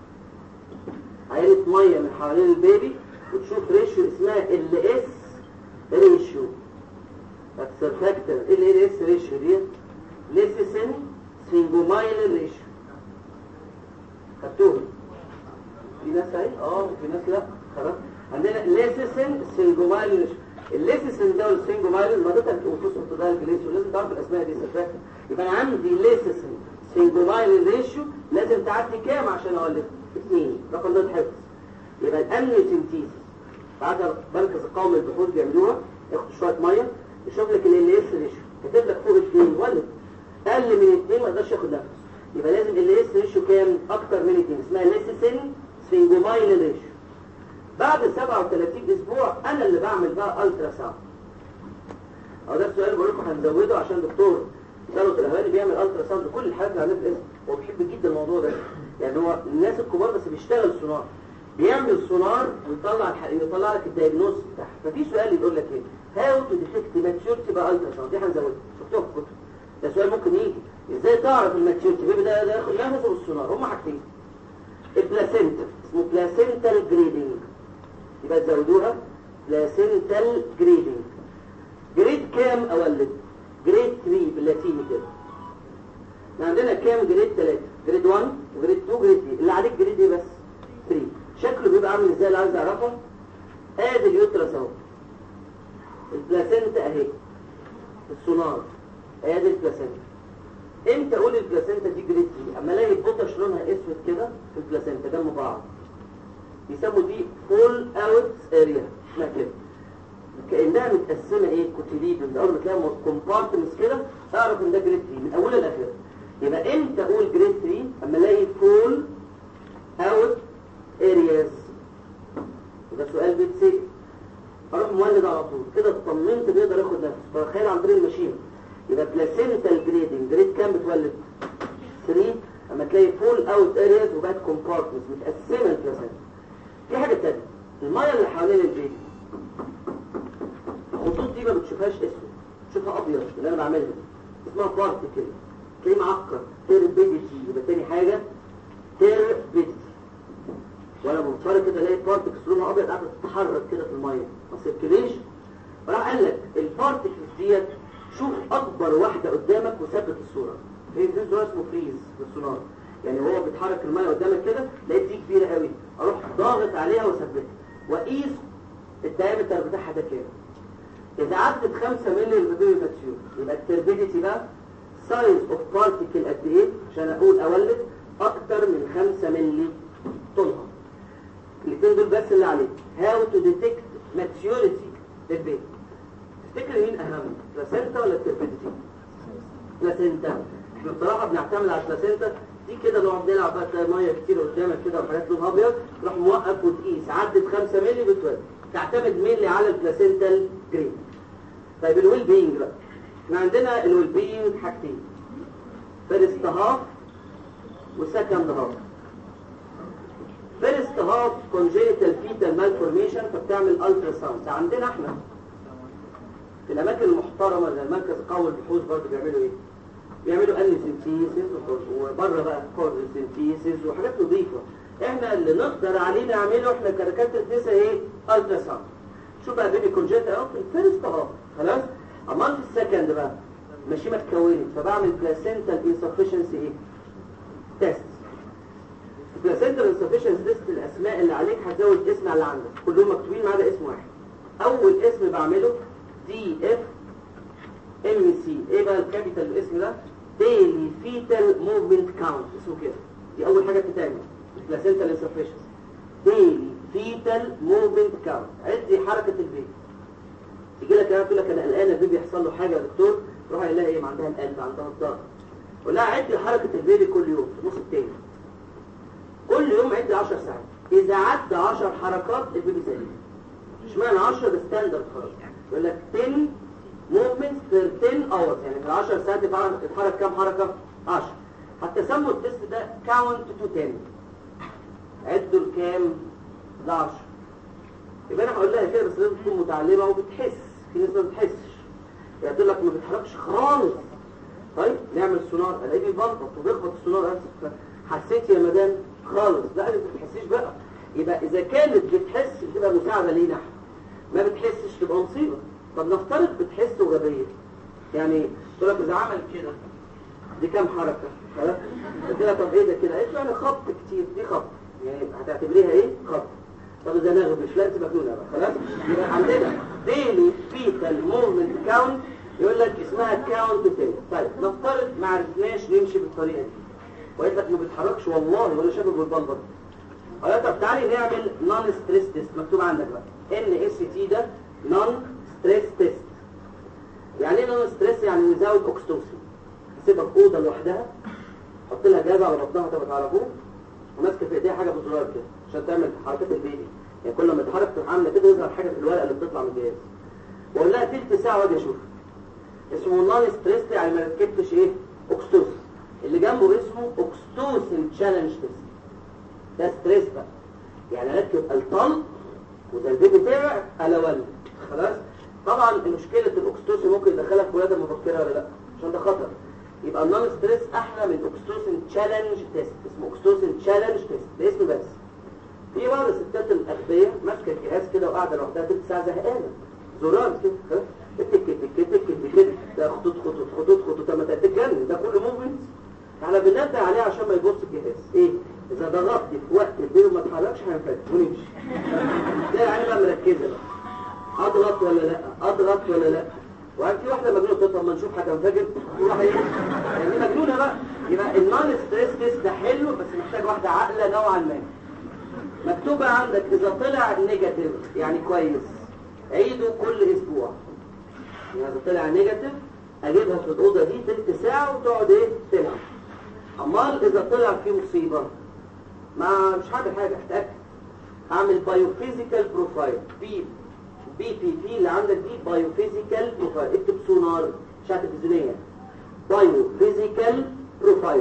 عينة مية من حوالين البيبي وتشوف ريشيو اسمها ال اس ريشيو فاكتور ال ال اس ريشيو دي ليسيسن سينجومايل ريشيو خدتوها في ناس اهي اه في ناس لا خلاص عندنا ليسيسن سينجومايل ريشيو الليسيسن ده والسينجومايل مرتين وتصل ده الجليسيو لازم تعرف الاسماء دي سفاكة يبقى انا عندي ليسيسن سينجومايل ريشيو لازم تعدي كام عشان اولفها اثنين رقم ده الحفظ يبقى الامنيوسنتيز بعد مركز القومي البحوث بيعملوها ياخد شويه ميه يشوف لك ال اس ريشيو كاتب لك فوق اثنين ولا اقل من اثنين ما يقدرش ياخد نفس يبقى لازم ال اس ريشيو كام اكتر من اثنين اسمها ليسيسين سفنجومايل ريشيو بعد 37 اسبوع انا اللي بعمل بقى الترا ساوند او ده السؤال بقول لكم هنزوده عشان دكتور ثروت الاهواني بيعمل الترا ساوند كل الحالات اللي عندنا في الاسم هو بيحب جدا الموضوع ده يعني هو الناس الكبار بس بيشتغل سونار بيعمل سونار ويطلع الح... يطلع لك الدايجنوز بتاعها ففي سؤال يقول لك ايه هاو تو ديتكت ماتيورتي باي الترا ساوند دي هنزودها شفتوها في الكتب ده سؤال ممكن يجي ازاي تعرف الماتيورتي بيبي ده ده ياخد نفسه بالسونار هما حاجتين البلاسينتا اسمه بلاسينتال جريدنج يبقى تزودوها بلاسينتال جريدنج جريد كام اولد جريد 3 باللاتيني كده احنا عندنا كام جريد 3 جريد 1 وجريد 2 جريد 3 اللي عليك جريد ايه بس 3 شكله بيبقى عامل ازاي اللي عايز اعرفه ادي اليوترس اهو البلاسينتا اهي السونار ادي البلاسينتا امتى اقول البلاسينتا دي جريد 3 اما الاقي البطش لونها اسود كده في البلاسينتا جنب بعض يسموا دي فول اوت اريا اسمها كده كانها متقسمه ايه كوتيليد من اول ما تلاقي كومبارتمنتس كده اعرف ان ده جريد 3 من اولها لاخرها يبقى امتى اقول جريد 3 اما الاقي فول اوت ارياز وده سؤال بيتسال اروح مولد على طول كده اطمنت بيقدر ياخد نفس فتخيل عن طريق المشيمه يبقى بلاسينتال جريدنج جريد كام بتولد 3 اما تلاقي فول اوت ارياز وبقت كومبارتمنتس متقسمه البلاسينتا في حاجه ثانيه الميه اللي حوالين البيت الخطوط دي ما بتشوفهاش اسود تشوفها ابيض اللي انا بعملها اسمها بارتيكل تلاقيه معكر تيربيديتي يبقى تاني حاجه تيربيديتي وانا بنفرق كده الاقي بارتيكلز لونها ابيض قاعده تتحرك كده في الميه ما سيركليش راح قال لك البارتيكلز ديت شوف اكبر واحده قدامك وثبت الصوره في في صوره اسمه فريز في السونار يعني هو بيتحرك الميه قدامك كده لقيت دي كبيره قوي اروح ضاغط عليها واثبتها واقيس الدايمتر بتاعها ده كام إذا عدت 5 مللي البيبي ماتيور يبقى التربيديتي بقى سايز اوف بارتيكل قد ايه عشان اقول اولد اكتر من 5 مللي طولها الاثنين دول بس اللي عليك هاو تو ديتكت ماتيوريتي للبيبي تفتكر مين اهم بلاسينتا ولا التربيديتي بلاسينتا احنا بصراحه بنعتمد على البلاسينتا دي كده نقعد نلعب بقى تلاقي ميه كتير قدامك كده وحاجات لونها ابيض تروح موقف وتقيس عدت 5 مللي بتولد تعتمد مينلي على البلاسينتال جريد طيب الويل بينج بقى احنا عندنا الويل بينج حاجتين فيرست هاف وسكند هاف فيرست هاف كونجينيتال فيتال مالفورميشن فبتعمل الترا ساوند عندنا احنا في الاماكن المحترمه زي المركز قوي البحوث برضه بيعملوا ايه بيعملوا انسنتيسيس وبره بقى كورسنتيسيس وحاجات نظيفه احنا اللي نقدر عليه نعمله احنا كدكاتره نسا ايه الترا ساوند شوف بقى بيبي كونجيت اهو في الفيرست اهو خلاص اما في السكند بقى ماشي ما اتكونت فبعمل بلاسينتال انسفشنسي ايه تيست البلاسينتال انسفشنسي تيست الاسماء اللي عليك هتزود اسم على اللي عندك كلهم مكتوبين ما عدا اسم واحد اول اسم بعمله دي اف ام سي ايه بقى الكابيتال الاسم ده ديلي فيتال موفمنت كاونت اسمه كده دي اول حاجه بتتعمل بلاسينتال انسفشنسي ديلي فيتال موفمنت كاونت عدي حركه البيبي يجي لك يعني تقول لك انا قلقان البيبي يحصل له حاجه يا دكتور روح يلاقي ايه عندها القلب عندها الضغط قول لها عدي حركه البيبي كل يوم في النص التاني كل يوم عدي 10 ساعات اذا عدى 10 حركات البيبي سليم اشمعنى 10 ده ستاندرد خلاص يقول لك 10 موفمنتس بير 10 اورز يعني في 10 ساعات يتحرك كام حركه 10 حتى سموا التست ده كاونت تو 10 عدوا الكام ل 10 يبقى انا هقول لها كده بس لازم تكون متعلمه وبتحس في ناس ما بتحسش يعني تقول لك ما بتحركش خالص طيب نعمل سونار الاقيه بيبلبط وبيخبط السونار اسف حسيت يا مدام خالص لا انت ما بتحسيش بقى يبقى اذا كانت بتحس بتبقى مساعده لينا احنا ما بتحسش تبقى مصيبه طب نفترض بتحس وغبيه يعني تقول لك اذا عمل كده دي كام حركه خلاص قلت لها طب ايه ده كده قالت له يعني خبط كتير دي خبط يعني هتعتبريها ايه خبط طب اذا نغبش لا انت مجنونه بقى خلاص يبقى عندنا ديلي فيتال موفمنت كاونت يقول لك اسمها كاونت تاني طيب نفترض ما عرفناش نمشي بالطريقه دي وقالت لك ما بيتحركش والله ولا شافه بالبلبر قالت طب تعالي نعمل نون ستريس تيست مكتوب عندك بقى ان اس تي ده نون ستريس تيست يعني ايه نون ستريس يعني ويزاوت اوكستوسين هسيبها في اوضه لوحدها حط لها جهاز على بطنها تبقى تعرفوه وماسكه في ايديها حاجه بزرار كده عشان تعمل حركات البيبي يعني كل ما تتحرك تروح عامله كده يظهر حاجه في الورقه اللي بتطلع من الجهاز واقول لها تلت ساعه واجي اشوف اسمه نون ستريس يعني ما ركبتش ايه اوكستوسن اللي جنبه اسمه اوكستوسن تشالنج تيست ده ستريس بقى يعني اركب الطلق وده البيبي طلع على ولد خلاص طبعا مشكله الاوكستوسن ممكن يدخلها في ولاده مبكره ولا لا عشان ده خطر يبقى النون ستريس احلى من اوكستوسن تشالنج تيست اسمه اوكستوسن تشالنج تيست ده اسم بس في بعض الستات الاغبياء ماسكه الجهاز كده وقاعده لوحدها تلت ساعه زهقانه زرار كده ها؟ تك تك تك تك تك تك ده خطوط خطوط خطوط خطوط طب ما تتجنن ده كله موفمنت احنا بننبه عليه عشان ما يبص الجهاز ايه اذا ضغطت في وقت البيبي ما اتحركش هينفجر ونمشي تلاقي العين بقى مركزه بقى اضغط ولا لا اضغط ولا لا وقال في واحده مجنونه طب ما نشوف هتنفجر في واحده ايه يعني دي مجنونه بقى يبقى النون ستريس تيست ده حلو بس محتاج واحده عاقله نوعا ما مكتوبة عندك إذا طلع نيجاتيف يعني كويس عيده كل أسبوع يعني إذا طلع نيجاتيف أجيبها في الأوضة دي تلت ساعة وتقعد إيه تلعب أمال إذا طلع في مصيبة ما مش هعمل حاجة أتأكد أعمل بايوفيزيكال بروفايل بي بي بي بي اللي عندك دي بايوفيزيكال بروفايل اكتب سونار شات تلفزيونية بايوفيزيكال بروفايل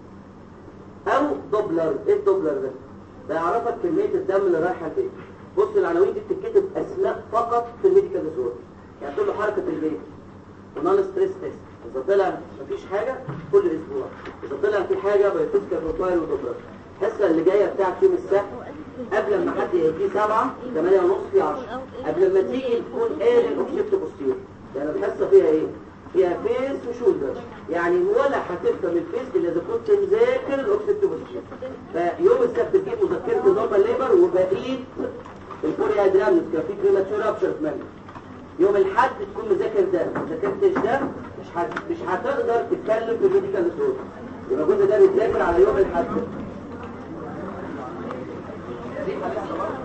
أو دوبلر إيه الدوبلر ده؟ ده يعرفك كمية الدم اللي رايحة فين بص العناوين دي بتتكتب اسماء فقط في الميديكال ديسوردر يعني تقول له حركة البيت ونون ستريس تيست اذا طلع مفيش حاجة كل اسبوع اذا طلع في حاجة بيفيزيكال بروفايل ودوبلر الحصة اللي جاية بتاعت يوم السبت قبل ما حد يجي سبعة ثمانية ونص في عشرة قبل ما تيجي تكون قال الاوبجكت بوستير يعني الحصة فيها ايه؟ فيها فيس وشولدر يعني ولا هتفهم الفيس الا اذا كنت مذاكر الاوبجكت بوستير فيوم السبت تجيب مذكرة النورمال ليبر وبقيت الكوريا ادرامنس كان في بريماتشور ابشر في يوم الحد تكون مذاكر ده ما ذاكرتش ده مش هت... مش هتقدر تتكلم في الميديكال ديسوردر يبقى الجزء ده بيتذاكر على يوم الحد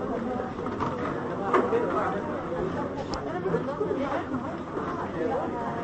انا